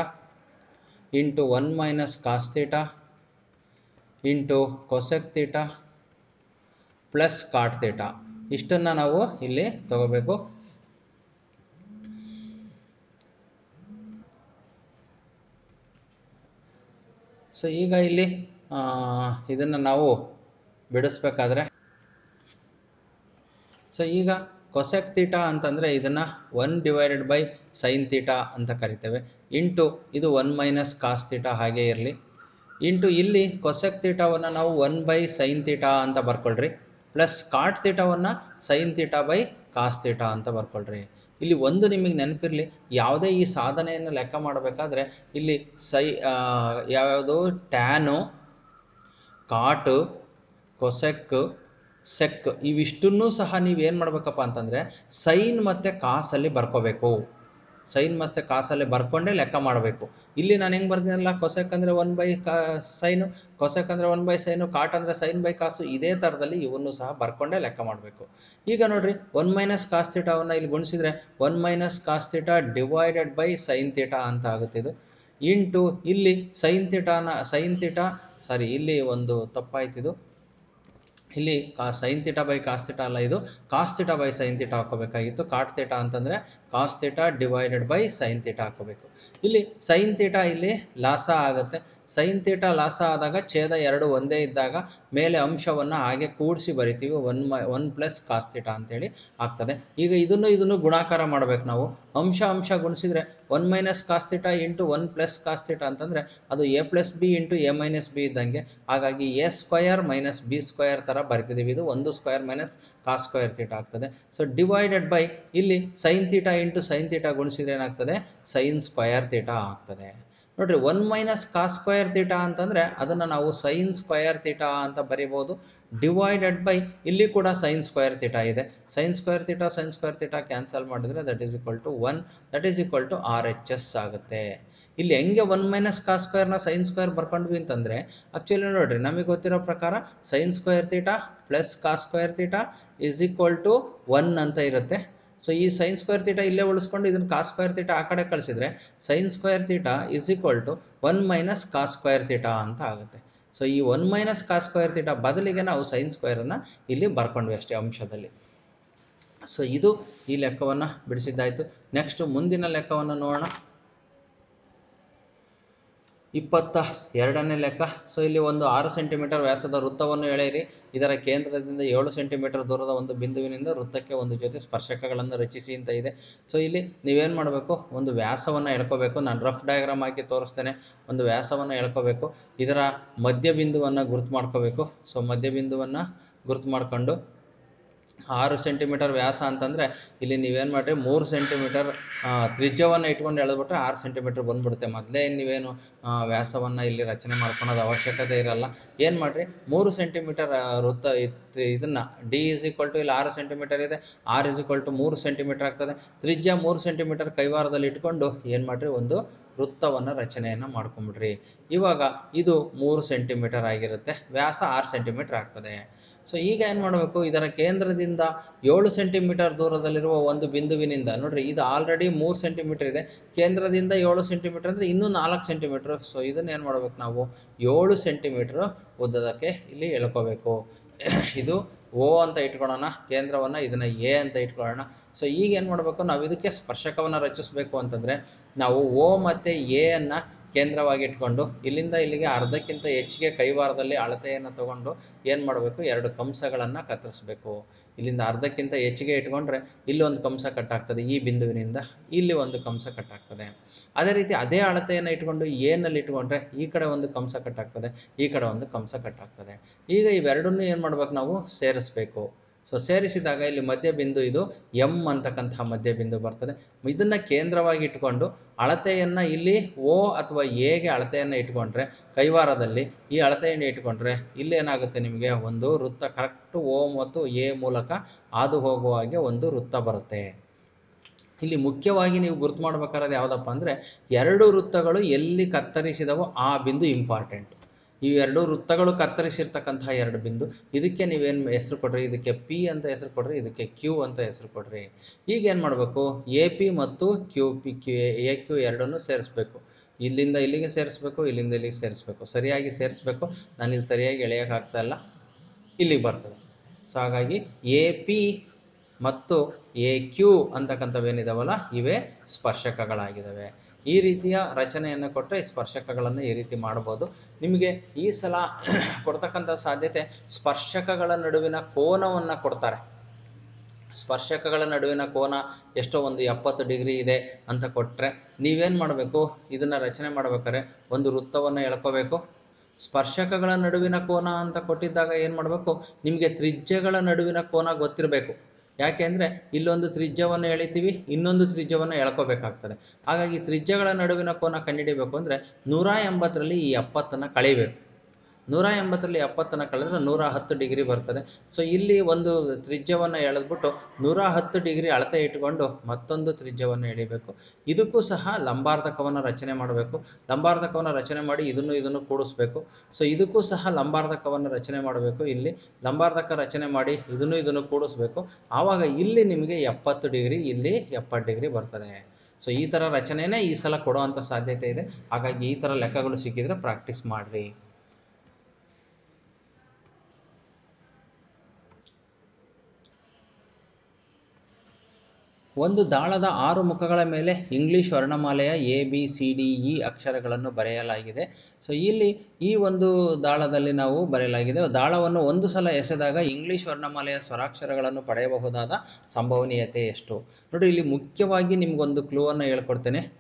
into one minus cos theta into cosec theta plus cot theta ಇಷ್ಟನ್ನು ನಾವು ಇಲ್ಲಿ ತಗೋಬೇಕು so ಈಗ ಇಲ್ಲಿ ಇದನ್ನು ನಾವು ಬಿಡಿಸ್ಬೇಕಾದ್ರೆ ಸೊ ಈಗ ಕೊಸೆಕ್ ತೀಟಾ ಅಂತಂದರೆ ಇದನ್ನು one divided by sine theta ಅಂತ ಕರಿತೇವೆ ಇಂಟು ಇದು ಒನ್ ಮೈನಸ್ ಕಾಸ್ ತೀಟಾ ಹಾಗೆ ಇರಲಿ ಇಂಟು ಇಲ್ಲಿ ಕೊಸೆಕ್ ತೀಟಾವನ್ನು ನಾವು ಒನ್ ಬೈ ಸೈನ್ ತೀಟಾ ಅಂತ ಬರ್ಕೊಳ್ರಿ ಪ್ಲಸ್ ಕಾಟ್ ತೀಟಾವನ್ನು sine theta by cos theta ಅಂತ ಬರ್ಕೊಳ್ರಿ ಇಲ್ಲಿ ಒಂದು ನಿಮಗೆ ನೆನಪಿರಲಿ ಯಾವುದೇ ಈ ಸಾಧನೆಯನ್ನು ಲೆಕ್ಕ ಮಾಡಬೇಕಾದ್ರೆ ಇಲ್ಲಿ ಸೈ ಆ, ಯಾವ್ಯಾವುದು ಟ್ಯಾನು ಕಾಟು ಕೊಸೆಕ್ ಸೆಕ್ ಇವಿಷ್ಟನ್ನೂ ಸಹ ನೀವು ಏನು ಮಾಡ್ಬೇಕಪ್ಪ ಅಂತಂದರೆ ಸೈನ್ ಮತ್ತು ಕಾಸಲ್ಲಿ ಬರ್ಕೋಬೇಕು ಸೈನ್ ಮತ್ತು ಕಾಸಲ್ಲಿ ಬರ್ಕೊಂಡೇ ಲೆಕ್ಕ ಮಾಡಬೇಕು ಇಲ್ಲಿ ನಾನು ಹೆಂಗೆ ಬರ್ತೀನಲ್ಲ ಕೊಸೆಕ್ ಅಂದರೆ ಒನ್ ಬೈ ಕಾ ಸೈನು ಕೊಸೆಕ್ ಅಂದರೆ ಒನ್ ಬೈ ಸೈನು ಕಾಟ್ ಅಂದರೆ ಸೈನ್ ಬೈ ಕಾಸು ಇದೇ ಥರದಲ್ಲಿ ಇವನ್ನು ಸಹ ಬರ್ಕೊಂಡೇ ಲೆಕ್ಕ ಮಾಡಬೇಕು ಈಗ ನೋಡ್ರಿ ಒನ್ ಮೈನಸ್ ಕಾಸ್ ಥೀಟಾವನ್ನು ಇಲ್ಲಿ ಗುಣಿಸಿದ್ರೆ one minus cos theta divided by sine theta ಅಂತ ಆಗುತ್ತೆ ಇದು ಇಂಟು ಇಲ್ಲಿ ಸೈನ್ ಥೀಟಾನ ಸೈನ್ ಥೀಟಾ ಸಾರಿ ಇಲ್ಲಿ ಒಂದು ತಪ್ಪಾಯ್ತಿದು ಇಲ್ಲಿ ಕಾ sine theta by cos theta ಅಲ್ಲ ಇದು cos theta by sine theta ಹಾಕೋಬೇಕಾಗಿತ್ತು ಕಾಟ್ ಥೀಟಾ ಅಂತಂದರೆ cos theta divided by sine theta ಹಾಕೋಬೇಕು ಇಲ್ಲಿ ಸೈನ್ ಥೀಟಾ ಇಲ್ಲಿ ಲಾಸ ಆಗುತ್ತೆ ಸೈನ್ ಥೀಟಾ ಲಾಸ ಆದಾಗ ಛೇದ ಎರಡು ಒಂದೇ ಇದ್ದಾಗ ಮೇಲೆ ಅಂಶವನ್ನು ಹಾಗೆ ಕೂಡಿಸಿ ಬರಿತೀವಿ ಒನ್ ಮೈ ಒನ್ ಪ್ಲಸ್ ಕಾಸ್ ಥೀಟಾ ಅಂತೇಳಿ ಆಗ್ತದೆ ಈಗ ಇದನ್ನು ಇದನ್ನು ಗುಣಾಕಾರ ಮಾಡ್ಬೇಕು ನಾವು ಅಂಶ ಅಂಶ ಗುಣಿಸಿದ್ರೆ one minus cos theta into one plus cos theta ಅಂತಂದರೆ ಅದು A plus B into A minus B ಇದ್ದಂಗೆ ಹಾಗಾಗಿ A square minus B square ಥರ ಬರ್ತಿದ್ದೀವಿ ಇದು ಒಂದು square minus cos square theta ಆಗ್ತದೆ ಸೊ ಡಿವೈಡೆಡ್ ಬೈ ಇಲ್ಲಿ sine theta into sine theta ಗುಣಿಸಿದ್ರೆ ಏನಾಗ್ತದೆ ಸೈನ್ ಸ್ಕ್ವಯರ್ ಥೀಟಾ ಆಗ್ತದೆ ನೋಡ್ರಿ ಒನ್ ಮೈನಸ್ ಕಾ ಸ್ಕ್ವಯರ್ ತೀಟಾ ಅಂತಂದರೆ ಅದನ್ನು ನಾವು ಸೈನ್ ಸ್ಕ್ವಯರ್ ತೀಟಾ ಅಂತ ಬರಿಬೋದು ಡಿವೈಡೆಡ್ ಬೈ ಇಲ್ಲಿ ಕೂಡ ಸೈನ್ ಸ್ಕ್ವಯರ್ ತೀಟಾ ಇದೆ sine square theta sine square theta cancel ಮಾಡಿದರೆ that is equal to one that is equal to R H S ಆಗುತ್ತೆ ಇಲ್ಲಿ ಹೆಂಗೆ ಒನ್ ಮೈನಸ್ ಕಾ ಸ್ಕ್ವೇರ್ನ ಸೈನ್ ಸ್ಕ್ವೇರ್ ಬರ್ಕೊಂಡ್ವಿ ಅಂತಂದರೆ ಆ್ಯಕ್ಚುಲಿ ನೋಡಿರಿ ನಮಗೆ ಗೊತ್ತಿರೋ ಪ್ರಕಾರ ಸೈನ್ ಸ್ಕ್ವೇರ್ ತೀಟಾ ಪ್ಲಸ್ ಕಾ square theta is equal to one ಅಂತ ಇರುತ್ತೆ ಸೊ ಈ ಸೈನ್ ಸ್ಕ್ವೇರ್ ತೀಟಾ ಇಲ್ಲೇ ಉಳಿಸ್ಕೊಂಡು ಇದನ್ನು ಕಾ ಸ್ಕ್ವೇರ್ ತೀಟಾ ಆ ಕಡೆ ಕಳಿಸಿದ್ರೆ sine square theta is equal to one minus ಕಾ ಸ್ಕ್ವೇರ್ ತೀಟಾ ಅಂತ ಆಗುತ್ತೆ ಸೊ ಈ ಒನ್ ಮೈನಸ್ ಕಾ ಸ್ಕ್ವೇರ್ ತೀಟಾ ಬದಲಿಗೆ ನಾವು ಸೈನ್ ಸ್ಕ್ವೇರನ್ನು ಇಲ್ಲಿ ಬರ್ಕೊಂಡ್ವಿ ಅಷ್ಟೇ ಅಂಶದಲ್ಲಿ ಸೊ ಇದು ಈ ಲೆಕ್ಕವನ್ನು ಬಿಡಿಸಿದ್ದಾಯಿತು ನೆಕ್ಸ್ಟ್ ಮುಂದಿನ ಲೆಕ್ಕವನ್ನು ನೋಡೋಣ ಇಪ್ಪತ್ತ ಎರಡನೇ ಲೆಕ್ಕ ಸೊ ಇಲ್ಲಿ ಒಂದು ಆರು ಸೆಂಟಿಮೀಟರ್ ವ್ಯಾಸದ ವೃತ್ತವನ್ನು ಎಳೆಯಿರಿ ಇದರ ಕೇಂದ್ರದಿಂದ ಏಳು ಸೆಂಟಿಮೀಟರ್ ದೂರದ ಒಂದು ಬಿಂದುವಿನಿಂದ ವೃತ್ತಕ್ಕೆ ಒಂದು ಜೊತೆ ಸ್ಪರ್ಶಕಗಳನ್ನು ರಚಿಸಿ ಅಂತ ಇದೆ ಸೊ ಇಲ್ಲಿ ನೀವೇನು ಮಾಡಬೇಕು ಒಂದು ವ್ಯಾಸವನ್ನು ಎಳ್ಕೋಬೇಕು ನಾನು ರಫ್ ಡಯಾಗ್ರಾಮ್ ಹಾಕಿ ತೋರಿಸ್ತೇನೆ ಒಂದು ವ್ಯಾಸವನ್ನು ಎಳ್ಕೋಬೇಕು ಇದರ ಮಧ್ಯಬಿಂದುವನ್ನು ಗುರುತು ಮಾಡ್ಕೋಬೇಕು ಸೊ ಮಧ್ಯಬಿಂದುವನ್ನು ಗುರುತು ಮಾಡಿಕೊಂಡು ಆರು ಸೆಂಟಿಮೀಟರ್ ವ್ಯಾಸ ಅಂತಂದರೆ ಇಲ್ಲಿ ನೀವೇನು ಮಾಡಿರಿ ಮೂರು ಸೆಂಟಿಮೀಟರ್ ತ್ರಿಜ್ಯವನ್ನು ಇಟ್ಕೊಂಡು ಎಳೆದ್ಬಿಟ್ರೆ ಆರು ಸೆಂಟಿಮೀಟರ್ ಬಂದ್ಬಿಡುತ್ತೆ ಮೊದಲೇ ನೀವೇನು ವ್ಯಾಸವನ್ನು ಇಲ್ಲಿ ರಚನೆ ಮಾಡ್ಕೊಳೋದು ಅವಶ್ಯಕತೆ ಇರಲ್ಲ ಏನು ಮಾಡಿರಿ ಮೂರು ಸೆಂಟಿಮೀಟರ್ ವೃತ್ತ ಇದನ್ನು ಡಿ ಇಸ್ ಈಕ್ವಲ್ ಟು ಇಲ್ಲಿ ಆರು ಸೆಂಟಿಮೀಟರ್ ಇದೆ ಆರ್ ಇಸ್ ಈಕ್ವಲ್ ಟು ಮೂರು ಸೆಂಟಿಮೀಟರ್ ಆಗ್ತದೆ ತ್ರಿಜ್ಯ ಮೂರು ಸೆಂಟಿಮೀಟರ್ ಕೈವಾರದಲ್ಲಿ ಇಟ್ಕೊಂಡು ಏನು ಮಾಡಿರಿ ಒಂದು ವೃತ್ತವನ್ನು ರಚನೆಯನ್ನು ಮಾಡ್ಕೊಂಬಿಡ್ರಿ ಇವಾಗ ಇದು ಮೂರು ಸೆಂಟಿಮೀಟರ್ ಆಗಿರುತ್ತೆ ವ್ಯಾಸ ಆರು ಸೆಂಟಿಮೀಟರ್ ಆಗ್ತದೆ ಸೊ ಈಗ ಏನು ಮಾಡಬೇಕು ಇದರ ಕೇಂದ್ರದಿಂದ ಏಳು ಸೆಂಟಿಮೀಟರ್ ದೂರದಲ್ಲಿರುವ ಒಂದು ಬಿಂದುವಿನಿಂದ ನೋಡ್ರಿ ಇದು ಆಲ್ರೆಡಿ ಮೂರು ಸೆಂಟಿಮೀಟರ್ ಇದೆ ಕೇಂದ್ರದಿಂದ ಏಳು ಸೆಂಟಿಮೀಟರ್ ಅಂದರೆ ಇನ್ನೂ ನಾಲ್ಕು ಸೆಂಟಿಮೀಟ್ರ್ ಸೊ ಇದನ್ನು ಏನು ಮಾಡಬೇಕು ನಾವು ಏಳು ಸೆಂಟಿಮೀಟ್ರ್ ಉದ್ದದಕ್ಕೆ ಇಲ್ಲಿ ಎಳ್ಕೋಬೇಕು ಇದು ಓ ಅಂತ ಇಟ್ಕೊಳ್ಳೋಣ ಕೇಂದ್ರವನ್ನು ಇದನ್ನು ಎ ಅಂತ ಇಟ್ಕೊಳ್ಳೋಣ ಸೊ ಈಗ ಏನು ಮಾಡಬೇಕು ನಾವು ಇದಕ್ಕೆ ಸ್ಪರ್ಶಕವನ್ನು ರಚಿಸಬೇಕು ಅಂತಂದರೆ ನಾವು ಓ ಮತ್ತು ಎ ಅನ್ನು ಕೇಂದ್ರವಾಗಿ ಇಟ್ಕೊಂಡು ಇಲ್ಲಿಂದ ಇಲ್ಲಿಗೆ ಅರ್ಧಕ್ಕಿಂತ ಹೆಚ್ಚಿಗೆ ಕೈವಾರದಲ್ಲಿ ಅಳತೆಯನ್ನು ತಗೊಂಡು ಏನು ಮಾಡಬೇಕು ಎರಡು ಕಂಸಗಳನ್ನು ಕತ್ತರಿಸಬೇಕು ಇಲ್ಲಿಂದ ಅರ್ಧಕ್ಕಿಂತ ಹೆಚ್ಚಿಗೆ ಇಟ್ಕೊಂಡ್ರೆ ಇಲ್ಲಿ ಒಂದು ಕಂಸ ಕಟ್ಟಾಗ್ತದೆ ಈ ಬಿಂದುವಿನಿಂದ ಇಲ್ಲಿ ಒಂದು ಕಂಸ ಕಟ್ಟಾಗ್ತದೆ ಅದೇ ರೀತಿ ಅದೇ ಅಳತೆಯನ್ನು ಇಟ್ಕೊಂಡು ಏನಲ್ಲಿ ಇಟ್ಕೊಂಡ್ರೆ ಈ ಕಡೆ ಒಂದು ಕಂಸ ಕಟ್ಟಾಗ್ತದೆ ಈ ಕಡೆ ಒಂದು ಕಂಸ ಕಟ್ಟಾಗ್ತದೆ ಈಗ ಇವೆರಡನ್ನೂ ಏನು ಮಾಡ್ಬೇಕು ನಾವು ಸೇರಿಸ್ಬೇಕು ಸೊ ಸೇರಿಸಿದಾಗ ಇಲ್ಲಿ ಮಧ್ಯಬಿಂದು ಇದು ಎಮ್ ಅಂತಕ್ಕಂತಹ ಮಧ್ಯಬಿಂದು ಬರ್ತದೆ ಇದನ್ನು ಕೇಂದ್ರವಾಗಿ ಇಟ್ಕೊಂಡು ಅಳತೆಯನ್ನು ಇಲ್ಲಿ ಓ ಅಥವಾ ಎಗೆ ಅಳತೆಯನ್ನು ಇಟ್ಕೊಂಡ್ರೆ ಕೈವಾರದಲ್ಲಿ ಈ ಅಳತೆಯನ್ನು ಇಟ್ಕೊಂಡ್ರೆ ಇಲ್ಲಿ ಏನಾಗುತ್ತೆ ನಿಮಗೆ ಒಂದು ವೃತ್ತ ಕರೆಕ್ಟ್ ಓ ಮತ್ತು ಎ ಮೂಲಕ ಹಾದು ಹೋಗುವ ಹಾಗೆ ಒಂದು ವೃತ್ತ ಬರುತ್ತೆ ಇಲ್ಲಿ ಮುಖ್ಯವಾಗಿ ನೀವು ಗುರುತು ಮಾಡ್ಬೇಕಾದ್ರೆ ಯಾವುದಪ್ಪ ಅಂದರೆ ಎರಡು ವೃತ್ತಗಳು ಎಲ್ಲಿ ಕತ್ತರಿಸಿದವೋ ಆ ಬಿಂದು ಇಂಪಾರ್ಟೆಂಟ್ ಇವೆರಡು ವೃತ್ತಗಳು ಕತ್ತರಿಸಿರ್ತಕ್ಕಂತಹ ಎರಡು ಬಿಂದು ಇದಕ್ಕೆ ನೀವೇನು ಹೆಸರು ಕೊಡ್ರಿ ಇದಕ್ಕೆ ಪಿ ಅಂತ ಹೆಸರು ಕೊಡ್ರಿ ಇದಕ್ಕೆ ಕ್ಯೂ ಅಂತ ಹೆಸರು ಕೊಡ್ರಿ ಈಗ ಏನು ಮಾಡಬೇಕು ಎ ಪಿ ಮತ್ತು Q P Q A Q ಎರಡನ್ನೂ ಸೇರಿಸ್ಬೇಕು ಇಲ್ಲಿಂದ ಇಲ್ಲಿಗೆ ಸೇರಿಸ್ಬೇಕು ಇಲ್ಲಿಂದ ಇಲ್ಲಿಗೆ ಸೇರಿಸ್ಬೇಕು ಸರಿಯಾಗಿ ಸೇರಿಸ್ಬೇಕು ನಾನು ಇಲ್ಲಿ ಸರಿಯಾಗಿ ಎಳೆಯೋಕ್ಕಾಗ್ತಾ ಇಲ್ಲ ಇಲ್ಲಿಗೆ ಬರ್ತದೆ ಸೊ ಹಾಗಾಗಿ ಎ ಪಿ ಮತ್ತು ಎ ಕ್ಯೂ ಅಂತಕ್ಕಂಥವೇನಿದಾವಲ್ಲ ಇವೇ ಸ್ಪರ್ಶಕಗಳಾಗಿದ್ದಾವೆ ಈ ರೀತಿಯ ರಚನೆಯನ್ನು ಕೊಟ್ಟರೆ ಸ್ಪರ್ಶಕಗಳನ್ನು ಈ ರೀತಿ ಮಾಡ್ಬೋದು ನಿಮಗೆ ಈ ಸಲ ಕೊಡ್ತಕ್ಕಂಥ ಸಾಧ್ಯತೆ ಸ್ಪರ್ಶಕಗಳ ನಡುವಿನ ಕೋನವನ್ನು ಕೊಡ್ತಾರೆ ಸ್ಪರ್ಶಕಗಳ ನಡುವಿನ ಕೋನ ಎಷ್ಟೋ ಒಂದು ಎಪ್ಪತ್ತು ಡಿಗ್ರಿ ಇದೆ ಅಂತ ಕೊಟ್ಟರೆ ನೀವೇನು ಮಾಡಬೇಕು ಇದನ್ನು ರಚನೆ ಮಾಡ್ಬೇಕಾದ್ರೆ ಒಂದು ವೃತ್ತವನ್ನು ಎಳ್ಕೋಬೇಕು ಸ್ಪರ್ಶಕಗಳ ನಡುವಿನ ಕೋನ ಅಂತ ಕೊಟ್ಟಿದ್ದಾಗ ಏನು ಮಾಡಬೇಕು ನಿಮಗೆ ತ್ರಿಜ್ಯಗಳ ನಡುವಿನ ಕೋನ ಗೊತ್ತಿರಬೇಕು ಯಾಕೆ ಅಂದರೆ ಇಲ್ಲೊಂದು ತ್ರಿಜ್ಯವನ್ನು ಎಳಿತೀವಿ ಇನ್ನೊಂದು ತ್ರಿಜ್ಯವನ್ನು ಎಳ್ಕೋಬೇಕಾಗ್ತದೆ ಹಾಗಾಗಿ ತ್ರಿಜ್ಯಗಳ ನಡುವಿನ ಕೋನ ಕಂಡುಹಿಡಿಬೇಕು ಅಂದರೆ ನೂರ ಎಂಬತ್ತರಲ್ಲಿ ಈ ಎಪ್ಪತ್ತನ್ನು ಕಳಿಬೇಕು ನೂರ ಎಂಬತ್ತರಲ್ಲಿ ಎಪ್ಪತ್ತನ್ನು ಕಳೆದ್ರೆ ನೂರ ಹತ್ತು ಡಿಗ್ರಿ ಬರ್ತದೆ ಸೊ ಇಲ್ಲಿ ಒಂದು ತ್ರಿಜ್ಯವನ್ನು ಎಳೆದ್ಬಿಟ್ಟು ನೂರ ಹತ್ತು ಡಿಗ್ರಿ ಅಳತೆ ಇಟ್ಕೊಂಡು ಮತ್ತೊಂದು ತ್ರಿಜ್ಯವನ್ನು ಎಳಿಬೇಕು ಇದಕ್ಕೂ ಸಹ ಲಂಬಾರ್ಧಕವನ್ನು ರಚನೆ ಮಾಡಬೇಕು ಲಂಬಾರ್ಧಕವನ್ನು ರಚನೆ ಮಾಡಿ ಇದನ್ನು ಇದನ್ನು ಕೂಡಿಸ್ಬೇಕು ಸೊ ಇದಕ್ಕೂ ಸಹ ಲಂಬಾರ್ಧಕವನ್ನು ರಚನೆ ಮಾಡಬೇಕು ಇಲ್ಲಿ ಲಂಬಾರ್ಧಕ ರಚನೆ ಮಾಡಿ ಇದನ್ನು ಇದನ್ನು ಕೂಡಿಸ್ಬೇಕು ಆವಾಗ ಇಲ್ಲಿ ನಿಮಗೆ ಎಪ್ಪತ್ತು ಡಿಗ್ರಿ ಇಲ್ಲಿ ಎಪ್ಪತ್ತು ಡಿಗ್ರಿ ಬರ್ತದೆ ಸೊ ಈ ಥರ ರಚನೆನೇ ಈ ಸಲ ಕೊಡುವಂಥ ಸಾಧ್ಯತೆ ಇದೆ ಹಾಗಾಗಿ ಈ ಥರ ಲೆಕ್ಕಗಳು ಸಿಕ್ಕಿದ್ರೆ ಪ್ರಾಕ್ಟೀಸ್ ಮಾಡಿರಿ ಒಂದು ದಾಳದ ಆರು ಮುಖಗಳ ಮೇಲೆ ಇಂಗ್ಲಿಷ್ ವರ್ಣಮಾಲೆಯ A B C D E ಅಕ್ಷರಗಳನ್ನು ಬರೆಯಲಾಗಿದೆ ಸೊ ಇಲ್ಲಿ ಈ ಒಂದು ದಾಳದಲ್ಲಿ ನಾವು ಬರೆಯಲಾಗಿದೆ ದಾಳವನ್ನು ಒಂದು ಸಲ ಎಸೆದಾಗ ಇಂಗ್ಲಿಷ್ ವರ್ಣಮಾಲೆಯ ಸ್ವರಾಕ್ಷರಗಳನ್ನು ಪಡೆಯಬಹುದಾದ ಸಂಭವನೀಯತೆ ಎಷ್ಟು ನೋಡಿ ಇಲ್ಲಿ ಮುಖ್ಯವಾಗಿ ನಿಮಗೊಂದು ಕ್ಲೂವನ್ನು ಹೇಳ್ಕೊಡ್ತೇನೆ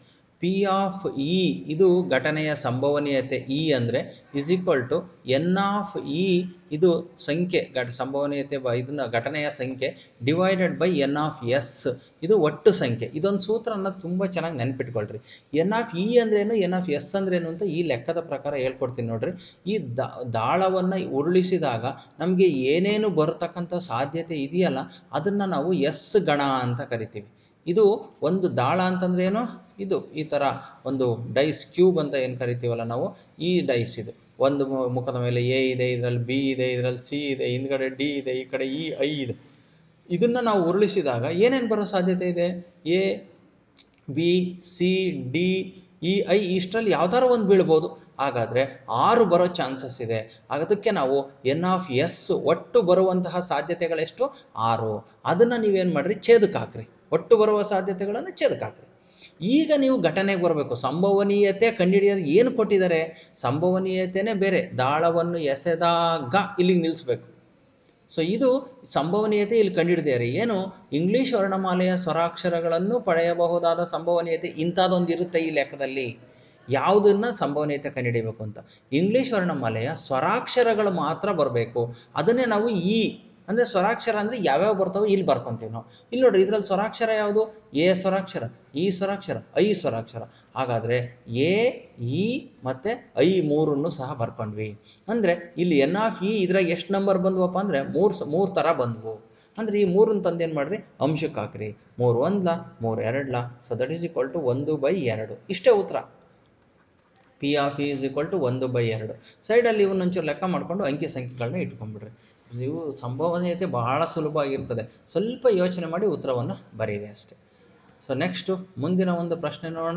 ಪಿ ಆಫ್ ಇ ಇದು ಘಟನೆಯ ಸಂಭವನೀಯತೆ ಇ ಅಂದರೆ is equal to N of E ಇದು ಸಂಖ್ಯೆ ಘಟ ಸಂಭವನೀಯತೆ ಬ ಇದನ್ನ ಘಟನೆಯ ಸಂಖ್ಯೆ divided by N of S ಇದು ಒಟ್ಟು ಸಂಖ್ಯೆ ಇದೊಂದು ಸೂತ್ರನ ತುಂಬ ಚೆನ್ನಾಗಿ ನೆನ್ಪಿಟ್ಕೊಳ್ರಿ ಎನ್ ಆಫ್ ಇ ಅಂದ್ರೇನು ಎನ್ ಆಫ್ ಎಸ್ ಅಂದ್ರೇನು ಅಂತ ಈ ಲೆಕ್ಕದ ಪ್ರಕಾರ ಹೇಳ್ಕೊಡ್ತೀನಿ ನೋಡ್ರಿ ಈ ದಾ ದಾಳವನ್ನು ಉರುಳಿಸಿದಾಗ ನಮಗೆ ಏನೇನು ಬರತಕ್ಕಂಥ ಸಾಧ್ಯತೆ ಇದೆಯಲ್ಲ ಅದನ್ನು ನಾವು ಎಸ್ ಗಣ ಅಂತ ಕರಿತೀವಿ ಇದು ಒಂದು ದಾಳ ಅಂತಂದ್ರೆ ಏನು ಇದು ಈ ಥರ ಒಂದು ಡೈಸ್ ಕ್ಯೂಬ್ ಅಂತ ಏನು ಕರಿತೀವಲ್ಲ ನಾವು ಈ ಡೈಸ್ ಇದು ಒಂದು ಮು- ಮುಖದ ಮೇಲೆ ಎ ಇದೆ ಇದರಲ್ಲಿ ಬಿ ಇದೆ ಇದರಲ್ಲಿ ಸಿ ಇದೆ ಹಿಂದ್ಗಡೆ ಡಿ ಇದೆ ಈ ಕಡೆ ಇ ಐ ಇದೆ ಇದನ್ನು ನಾವು ಉರುಳಿಸಿದಾಗ ಏನೇನು ಬರೋ ಸಾಧ್ಯತೆ ಇದೆ A B C D E ಐ ಇಷ್ಟರಲ್ಲಿ ಯಾವ್ದಾರು ಒಂದು ಬೀಳ್ಬೋದು ಹಾಗಾದರೆ ಆರು ಬರೋ ಚಾನ್ಸಸ್ ಇದೆ ಅದಕ್ಕೆ ನಾವು ಎನ್ ಆಫ್ ಎಸ್ ಒಟ್ಟು ಬರುವಂತಹ ಸಾಧ್ಯತೆಗಳೆಷ್ಟು ಆರು ಅದನ್ನು ನೀವೇನು ಮಾಡಿರಿ ಛೇದಕ್ಕೆ ಹಾಕ್ರಿ ಒಟ್ಟು ಬರುವ ಸಾಧ್ಯತೆಗಳನ್ನು ಛೇದಕ್ಕೆ ಹಾಕ್ರಿ ಈಗ ನೀವು ಘಟನೆಗೆ ಬರಬೇಕು ಸಂಭವನೀಯತೆ ಕಂಡುಹಿಡಿಯೋದು ಏನು ಕೊಟ್ಟಿದ್ದಾರೆ ಸಂಭವನೀಯತೆನೇ ಬೇರೆ ದಾಳವನ್ನು ಎಸೆದಾಗ ಇಲ್ಲಿಗೆ ನಿಲ್ಲಿಸ್ಬೇಕು ಸೊ ಇದು ಸಂಭವನೀಯತೆ ಇಲ್ಲಿ ಕಂಡುಹಿಡಿದಾರೆ ಏನು ಇಂಗ್ಲಿಷ್ ವರ್ಣಮಾಲೆಯ ಸ್ವರಾಕ್ಷರಗಳನ್ನು ಪಡೆಯಬಹುದಾದ ಸಂಭವನೀಯತೆ ಇಂಥದ್ದೊಂದು ಇರುತ್ತೆ ಈ ಲೆಕ್ಕದಲ್ಲಿ ಯಾವುದನ್ನ ಸಂಭವನೀಯತೆ ಕಂಡುಹಿಡಿಯಬೇಕು ಅಂತ ಇಂಗ್ಲಿಷ್ ವರ್ಣಮಾಲೆಯ ಸ್ವರಾಕ್ಷರಗಳು ಮಾತ್ರ ಬರಬೇಕು ಅದನ್ನೇ ನಾವು ಈ ಅಂದರೆ ಸ್ವರಾಕ್ಷರ ಅಂದರೆ ಯಾವ್ಯಾವ ಬರ್ತಾವೆ ಇಲ್ಲಿ ಬರ್ಕೊಂತೀವಿ ನಾವು ಇಲ್ಲಿ ನೋಡ್ರಿ ಇದರಲ್ಲಿ ಸ್ವರಾಕ್ಷರ ಯಾವುದು ಎ ಸ್ವರಾಕ್ಷರ ಈ ಸ್ವರಾಕ್ಷರ ಐ ಸ್ವರಾಕ್ಷರ ಹಾಗಾದರೆ ಎ ಇ ಮತ್ತು ಐ ಮೂರನ್ನು ಸಹ ಬರ್ಕೊಂಡ್ವಿ ಅಂದರೆ ಇಲ್ಲಿ ಎನ್ ಆಫ್ ಇ ಇದ್ರಾಗ ಎಷ್ಟು ನಂಬರ್ ಬಂದ್ವಪ್ಪ ಅಂದರೆ ಮೂರು ಸ ಮೂರು ಥರ ಬಂದವು ಅಂದರೆ ಈ ಮೂರನ್ನ ತಂದು ಏನು ಮಾಡಿರಿ ಅಂಶಕ್ಕೆ ಹಾಕ್ರಿ ಮೂರು ಒಂದ್ಲ ಮೂರು ಎರಡ್ಲ so that is equal to ಒಂದು ಬೈ ಎರಡು ಇಷ್ಟೇ ಉತ್ತರ P of E is equal to ಒಂದು ಬೈ ಎರಡು ಸೈಡಲ್ಲಿ ಇವನ್ನ ಒಂಚೂರು ಲೆಕ್ಕ ಮಾಡಿಕೊಂಡು ಅಂಕಿ ಸಂಖ್ಯೆಗಳನ್ನ ಇಟ್ಕೊಂಡ್ಬಿಡ್ರಿ ಇವು ಸಂಭವನೀಯತೆ ಬಹಳ ಸುಲಭ ಆಗಿರ್ತದೆ ಸ್ವಲ್ಪ ಯೋಚನೆ ಮಾಡಿ ಉತ್ತರವನ್ನು ಬರೀರಿ ಅಷ್ಟೆ ಸೊ ನೆಕ್ಸ್ಟು ಮುಂದಿನ ಒಂದು ಪ್ರಶ್ನೆ ನೋಡೋಣ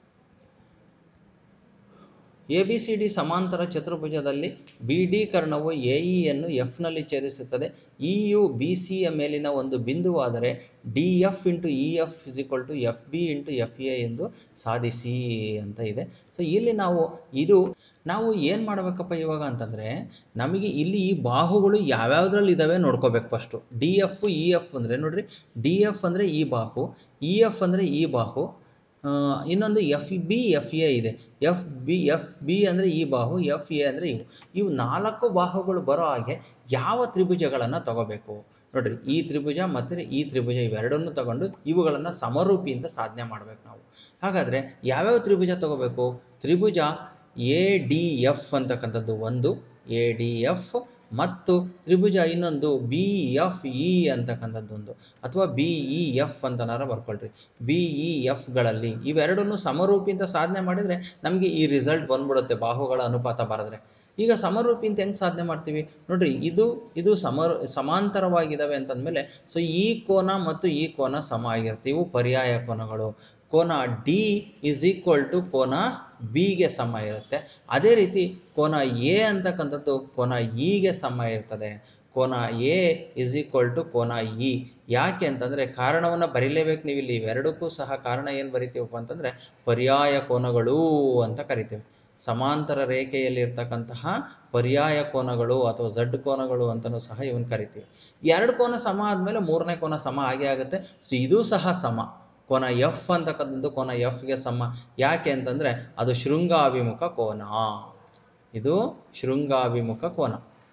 ಎ ಬಿ ಸಿ ಡಿ ಸಮಾಂತರ ಚತುರ್ಭುಜದಲ್ಲಿ ಬಿ ಡಿ ಕರ್ಣವು ಎ ಇಯನ್ನು ಎಫ್ನಲ್ಲಿ ಛೇದಿಸುತ್ತದೆ ಇ ಯು ಬಿ ಸಿಯ ಮೇಲಿನ ಒಂದು ಬಿಂದುವಾದರೆ D F into E F is equal to F B into F A ಎಂದು ಸಾಧಿಸಿ ಅಂತ ಇದೆ ಸೊ ಇಲ್ಲಿ ನಾವು ಇದು ನಾವು ಏನು ಮಾಡಬೇಕಪ್ಪ ಇವಾಗ ಅಂತಂದರೆ ನಮಗೆ ಇಲ್ಲಿ ಈ ಬಾಹುಗಳು ಯಾವ್ಯಾವ್ದ್ರಲ್ಲಿ ಇದ್ದಾವೆ ನೋಡ್ಕೋಬೇಕು first D F E F ಅಂದರೆ ನೋಡ್ರಿ ಡಿ ಎಫ್ ಅಂದರೆ ಈ ಬಾಹು ಇ ಎಫ್ ಅಂದರೆ ಈ ಬಾಹು ಆ, ಇನ್ನೊಂದು ಎಫ್ ಬಿ ಎಫ್ ಎ ಇದೆ ಎಫ್ ಬಿ ಎಫ್ ಬಿ ಅಂದರೆ ಈ ಬಾಹು ಎಫ್ ಎ ಅಂದರೆ ಇವು ಇವು ನಾಲ್ಕು ಬಾಹುಗಳು ಬರೋ ಹಾಗೆ ಯಾವ ತ್ರಿಭುಜಗಳನ್ನು ತಗೋಬೇಕು ನೋಡ್ರಿ ಈ ತ್ರಿಭುಜ ಮತ್ತು ಈ ತ್ರಿಭುಜ ಇವೆರಡನ್ನು ತಗೊಂಡು ಇವುಗಳನ್ನು ಸಮರೂಪಿಯಿಂದ ಸಾಧನೆ ಮಾಡಬೇಕು ನಾವು ಹಾಗಾದರೆ ಯಾವ್ಯಾವ ತ್ರಿಭುಜ ತಗೋಬೇಕು ತ್ರಿಭುಜ ಎ ಡಿ ಎಫ್ ಅಂತಕ್ಕಂಥದ್ದು ಒಂದು ಎ ಡಿ ಎಫ್ ಮತ್ತು ತ್ರಿಭುಜ ಇನ್ನೊಂದು ಬಿ ಎಫ್ ಇ ಅಂತಕ್ಕಂಥದ್ದು ಒಂದು ಅಥವಾ ಬಿ ಇ ಎಫ್ ಅಂತನಾರ ಬರ್ಕೊಳ್ರಿ ಬಿ ಇ ಎಫ್ಗಳಲ್ಲಿ ಇವೆರಡನ್ನು ಸಮರೂಪಿ ಅಂತ ಸಾಧನೆ ಮಾಡಿದರೆ ನಮಗೆ ಈ ರಿಸಲ್ಟ್ ಬಂದ್ಬಿಡುತ್ತೆ ಬಾಹುಗಳ ಅನುಪಾತ ಬರೆದ್ರೆ ಈಗ ಸಮರೂಪಿ ಅಂತ ಹೆಂಗೆ ಸಾಧನೆ ಮಾಡ್ತೀವಿ ನೋಡ್ರಿ ಇದು ಇದು ಸಮರ ಸಮಾಂತರವಾಗಿದ್ದಾವೆ ಅಂತಂದಮೇಲೆ ಸೊ ಈ ಕೋನ ಮತ್ತು ಈ ಕೋನ ಸಮ ಆಗಿರುತ್ತೆ ಇವು ಪರ್ಯಾಯ ಕೋನಗಳು ಕೋನ ಡಿ ಇಸ್ ಈಕ್ವಲ್ ಟು ಕೋನ ಬಿಗೆ ಸಮ ಇರುತ್ತೆ ಅದೇ ರೀತಿ ಕೋನ ಎ ಅಂತಕ್ಕಂಥದ್ದು ಕೋನ ಇಗೆ ಸಮ ಇರ್ತದೆ ಕೋನ ಎ ಇಸ್ ಈಕ್ವಲ್ ಟು ಕೋನ ಇ ಯಾಕೆ ಅಂತಂದರೆ ಕಾರಣವನ್ನು ಬರೀಲೇಬೇಕು ನೀವು ಇಲ್ಲಿ ಇವೆರಡಕ್ಕೂ ಸಹ ಕಾರಣ ಏನು ಬರಿತೀವಪ್ಪ ಅಂತಂದರೆ ಪರ್ಯಾಯ ಕೋನಗಳು ಅಂತ ಕರಿತೇವೆ ಸಮಾಂತರ ರೇಖೆಯಲ್ಲಿ ಇರ್ತಕ್ಕಂತಹ ಪರ್ಯಾಯ ಕೋನಗಳು ಅಥವಾ ಝಡ್ ಕೋನಗಳು ಅಂತಲೂ ಸಹ ಇವನ್ ಕರಿತೀವಿ ಎರಡು ಕೋನ ಸಮ ಆದಮೇಲೆ ಮೂರನೇ ಕೋನ ಸಮ ಆಗೇ ಆಗುತ್ತೆ ಸೊ ಇದು ಸಹ ಸಮ ಕೋನ ಎಫ್ ಅಂತಕ್ಕಂಥದ್ದು ಕೋನ ಎಫ್ಗೆ ಸಮ ಯಾಕೆ ಅಂತಂದರೆ ಅದು ಶೃಂಗಾಭಿಮುಖ ಕೋನ ಇದು ಶೃಂಗಾಭಿಮುಖ ಕೋನ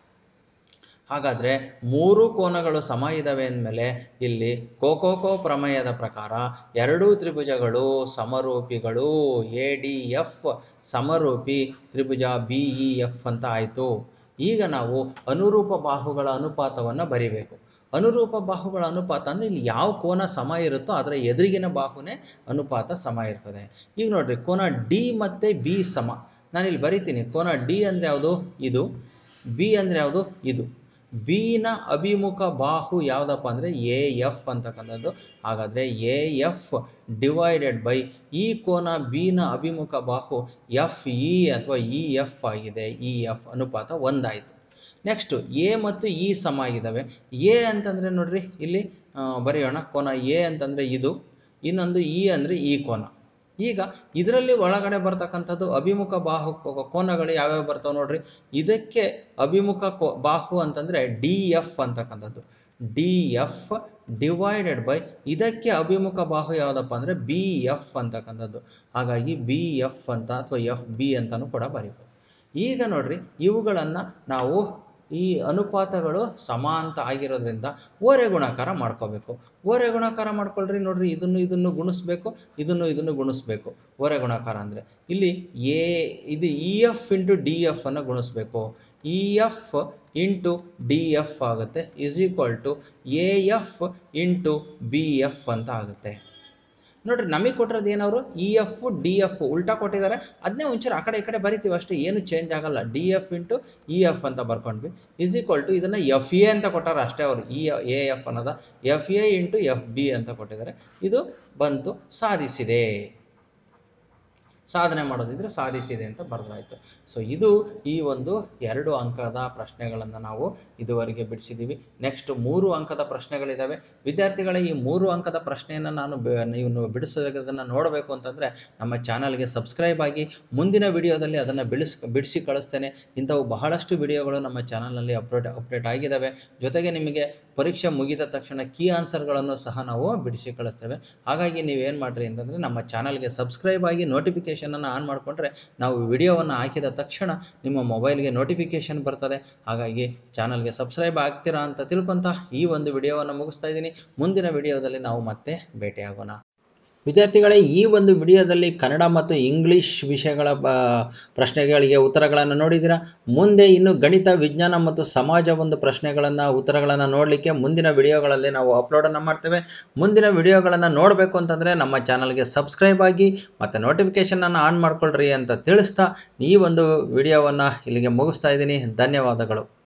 ಹಾಗಾದರೆ ಮೂರು ಕೋನಗಳು ಸಮ ಇದ್ದಾವೆ ಅಂದಮೇಲೆ ಇಲ್ಲಿ ಕೋಕೋಕೋ ಪ್ರಮೇಯದ ಪ್ರಕಾರ ಎರಡೂ ತ್ರಿಭುಜಗಳು ಸಮರೂಪಿಗಳು ಎ ಡಿ ಎಫ್ ಸಮರೂಪಿ ತ್ರಿಭುಜ ಬಿ ಇ ಎಫ್ ಅಂತ ಆಯಿತು ಈಗ ನಾವು ಅನುರೂಪ ಬಾಹುಗಳ ಅನುಪಾತವನ್ನು ಬರಿಬೇಕು ಅನುರೂಪ ಬಾಹುಗಳ ಅನುಪಾತ ಅಂದರೆ ಇಲ್ಲಿ ಯಾವ ಕೋನ ಸಮ ಇರುತ್ತೋ ಅದರ ಎದುರಿಗಿನ ಬಾಹುನೇ ಅನುಪಾತ ಸಮ ಇರ್ತದೆ ಈಗ ನೋಡ್ರಿ ಕೋನ ಡಿ ಮತ್ತು ಬಿ ಸಮ ನಾನಿಲ್ಲಿ ಬರಿತೀನಿ ಕೋನ ಡಿ ಅಂದರೆ ಯಾವುದು ಇದು ಬಿ ಅಂದರೆ ಯಾವುದು ಇದು ಬಿನ ಅಭಿಮುಖ ಬಾಹು ಯಾವುದಪ್ಪ ಅಂದರೆ ಎ ಎಫ್ ಅಂತಕ್ಕಂಥದ್ದು ಹಾಗಾದರೆ ಎ ಎಫ್ ಡಿವೈಡೆಡ್ ಬೈ ಈ ಕೋನ ಬಿನ ಅಭಿಮುಖ ಬಾಹು ಎಫ್ ಇ ಅಥವಾ ಇ ಎಫ್ ಆಗಿದೆ ಇ ಎಫ್ ಅನುಪಾತ ಒಂದಾಯಿತು ನೆಕ್ಸ್ಟು ಎ ಮತ್ತು ಇ ಸಮ ಆಗಿದ್ದಾವೆ ಎ ಅಂತಂದರೆ ನೋಡ್ರಿ ಇಲ್ಲಿ ಆ, ಬರೆಯೋಣ ಕೋನ ಎ ಅಂತಂದರೆ ಇದು ಇನ್ನೊಂದು ಇ ಅಂದರೆ ಈ ಕೋನ ಈಗ ಇದರಲ್ಲಿ ಒಳಗಡೆ ಬರ್ತಕ್ಕಂಥದ್ದು ಅಭಿಮುಖ ಬಾಹು ಕೋ- ಕೋನಗಳು ಯಾವ್ಯಾವ ಬರ್ತಾವೆ ನೋಡ್ರಿ ಇದಕ್ಕೆ ಅಭಿಮುಖ ಕೋ ಬಾಹು ಅಂತಂದರೆ ಡಿ ಎಫ್ ಅಂತಕ್ಕಂಥದ್ದು ಡಿ ಎಫ್ ಡಿವೈಡೆಡ್ ಬೈ ಇದಕ್ಕೆ ಅಭಿಮುಖ ಬಾಹು ಯಾವುದಪ್ಪ ಅಂದರೆ ಬಿ ಎಫ್ ಅಂತಕ್ಕಂಥದ್ದು ಹಾಗಾಗಿ ಬಿ ಎಫ್ ಅಂತ ಅಥವಾ ಎಫ್ ಬಿ ಅಂತಲೂ ಕೂಡ ಬರೀಬೋದು ಈಗ ನೋಡ್ರಿ ಇವುಗಳನ್ನು ನಾವು ಈ ಅನುಪಾತಗಳು ಸಮಾಂತ ಆಗಿರೋದ್ರಿಂದ ಓರೆ ಗುಣಾಕಾರ ಮಾಡ್ಕೋಬೇಕು ಓರೆ ಗುಣಾಕಾರ ಮಾಡ್ಕೊಳ್ರಿ ನೋಡ್ರಿ ಇದನ್ನು ಇದನ್ನು ಗುಣಿಸ್ಬೇಕು ಇದನ್ನು ಇದನ್ನು ಗುಣಿಸ್ಬೇಕು ಓರೆ ಗುಣಾಕಾರ ಅಂದರೆ ಇಲ್ಲಿ ಎ ಇದು E F into D F ಅನ್ನು ಗುಣಿಸ್ಬೇಕು E F into D F ಆಗುತ್ತೆ is equal to A F into B F ಅಂತ ಆಗುತ್ತೆ ನೋಡ್ರಿ ನಮಗೆ ಕೊಟ್ಟಿರೋದು ಏನವರು ಇ ಎಫ್ ಡಿ ಎಫ್ ಉಲ್ಟಾ ಕೊಟ್ಟಿದ್ದಾರೆ ಅದನ್ನೇ ಒಂಚೂರು ಆ ಕಡೆ ಈ ಕಡೆ ಬರಿತೀವಿ ಅಷ್ಟೇ ಏನು ಚೇಂಜ್ ಆಗಲ್ಲ D F into E F ಅಂತ ಬರ್ಕೊಂಡ್ವಿ ಇಸ್ ಈಕ್ವಲ್ ಟು ಇದನ್ನು ಎಫ್ ಎ ಅಂತ ಕೊಟ್ಟಾರೆ ಅಷ್ಟೇ ಅವರು ಇ ಎ ಎಫ್ ಅನ್ನೋದ F A into F B ಅಂತ ಕೊಟ್ಟಿದ್ದಾರೆ ಇದು ಬಂತು ಸಾಧಿಸಿದೆ ಸಾಧನೆ ಮಾಡೋದಿದ್ರೆ ಸಾಧಿಸಿದೆ ಅಂತ ಬರೆದಾಯಿತು ಸೊ ಇದು ಈ ಒಂದು ಎರಡು ಅಂಕದ ಪ್ರಶ್ನೆಗಳನ್ನು ನಾವು ಇದುವರೆಗೆ ಬಿಡಿಸಿದ್ದೀವಿ ನೆಕ್ಸ್ಟ್ ಮೂರು ಅಂಕದ ಪ್ರಶ್ನೆಗಳಿದ್ದಾವೆ ವಿದ್ಯಾರ್ಥಿಗಳ ಈ ಮೂರು ಅಂಕದ ಪ್ರಶ್ನೆಯನ್ನು ನಾನು ಬ- ನೀವು ಬಿಡಿಸೋದನ್ನು ನೋಡಬೇಕು ಅಂತಂದರೆ ನಮ್ಮ ಚಾನಲ್ಗೆ ಸಬ್ಸ್ಕ್ರೈಬ್ ಆಗಿ ಮುಂದಿನ ವಿಡಿಯೋದಲ್ಲಿ ಅದನ್ನು ಬಿಡಿಸ್ ಬಿಡಿಸಿ ಕಳಿಸ್ತೇನೆ ಇಂಥವು ಬಹಳಷ್ಟು ವಿಡಿಯೋಗಳು ನಮ್ಮ ಚಾನಲ್ನಲ್ಲಿ ಅಪ್ಡೇಟ್ ಅಪ್ಡೇಟ್ ಆಗಿದ್ದಾವೆ ಜೊತೆಗೆ ನಿಮಗೆ ಪರೀಕ್ಷೆ ಮುಗಿದ ತಕ್ಷಣ ಕೀ ಆನ್ಸರ್ಗಳನ್ನು ಸಹ ನಾವು ಬಿಡಿಸಿ ಕಳಿಸ್ತೇವೆ ಹಾಗಾಗಿ ನೀವೇನು ಮಾಡಿರಿ ಅಂತಂದರೆ ನಮ್ಮ ಚಾನಲ್ಗೆ ಸಬ್ಸ್ಕ್ರೈಬ್ ಆಗಿ ನೋಟಿಫಿಕೇಷನನ್ನು ಆನ್ ಮಾಡಿಕೊಂಡ್ರೆ ನಾವು ವಿಡಿಯೋವನ್ನು ಹಾಕಿದ ತಕ್ಷಣ ನಿಮ್ಮ ಮೊಬೈಲ್ಗೆ ನೋಟಿಫಿಕೇಷನ್ ಬರ್ತದೆ ಹಾಗಾಗಿ ಚಾನಲ್ಗೆ ಸಬ್ಸ್ಕ್ರೈಬ್ ಆಗ್ತೀರಾ ಅಂತ ತಿಳ್ಕೊತ ಈ ಒಂದು ವಿಡಿಯೋವನ್ನು ಮುಗಿಸ್ತಾ ಇದ್ದೀನಿ ಮುಂದಿನ ವಿಡಿಯೋದಲ್ಲಿ ನಾವು ಮತ್ತೆ ಭೇಟಿಯಾಗೋಣ ವಿದ್ಯಾರ್ಥಿಗಳೇ ಈ ಒಂದು ವಿಡಿಯೋದಲ್ಲಿ ಕನ್ನಡ ಮತ್ತು ಇಂಗ್ಲಿಷ್ ವಿಷಯಗಳ ಬ ಪ್ರಶ್ನೆಗಳಿಗೆ ಉತ್ತರಗಳನ್ನು ನೋಡಿದ್ದೀರಾ ಮುಂದೆ ಇನ್ನು ಗಣಿತ ವಿಜ್ಞಾನ ಮತ್ತು ಸಮಾಜ ಒಂದು ಪ್ರಶ್ನೆಗಳನ್ನು ಉತ್ತರಗಳನ್ನು ನೋಡಲಿಕ್ಕೆ ಮುಂದಿನ ವಿಡಿಯೋಗಳಲ್ಲಿ ನಾವು ಅಪ್ಲೋಡನ್ನು ಮಾಡ್ತೇವೆ ಮುಂದಿನ ವಿಡಿಯೋಗಳನ್ನು ನೋಡಬೇಕು ಅಂತಂದರೆ ನಮ್ಮ ಚಾನಲ್ಗೆ ಸಬ್ಸ್ಕ್ರೈಬ್ ಆಗಿ ಮತ್ತು ನೋಟಿಫಿಕೇಷನನ್ನು ಆನ್ ಮಾಡ್ಕೊಳ್ರಿ ಅಂತ ತಿಳಿಸ್ತಾ ಈ ಒಂದು ವಿಡಿಯೋವನ್ನು ಇಲ್ಲಿಗೆ ಮುಗಿಸ್ತಾ ಇದ್ದೀನಿ ಧನ್ಯವಾದಗಳು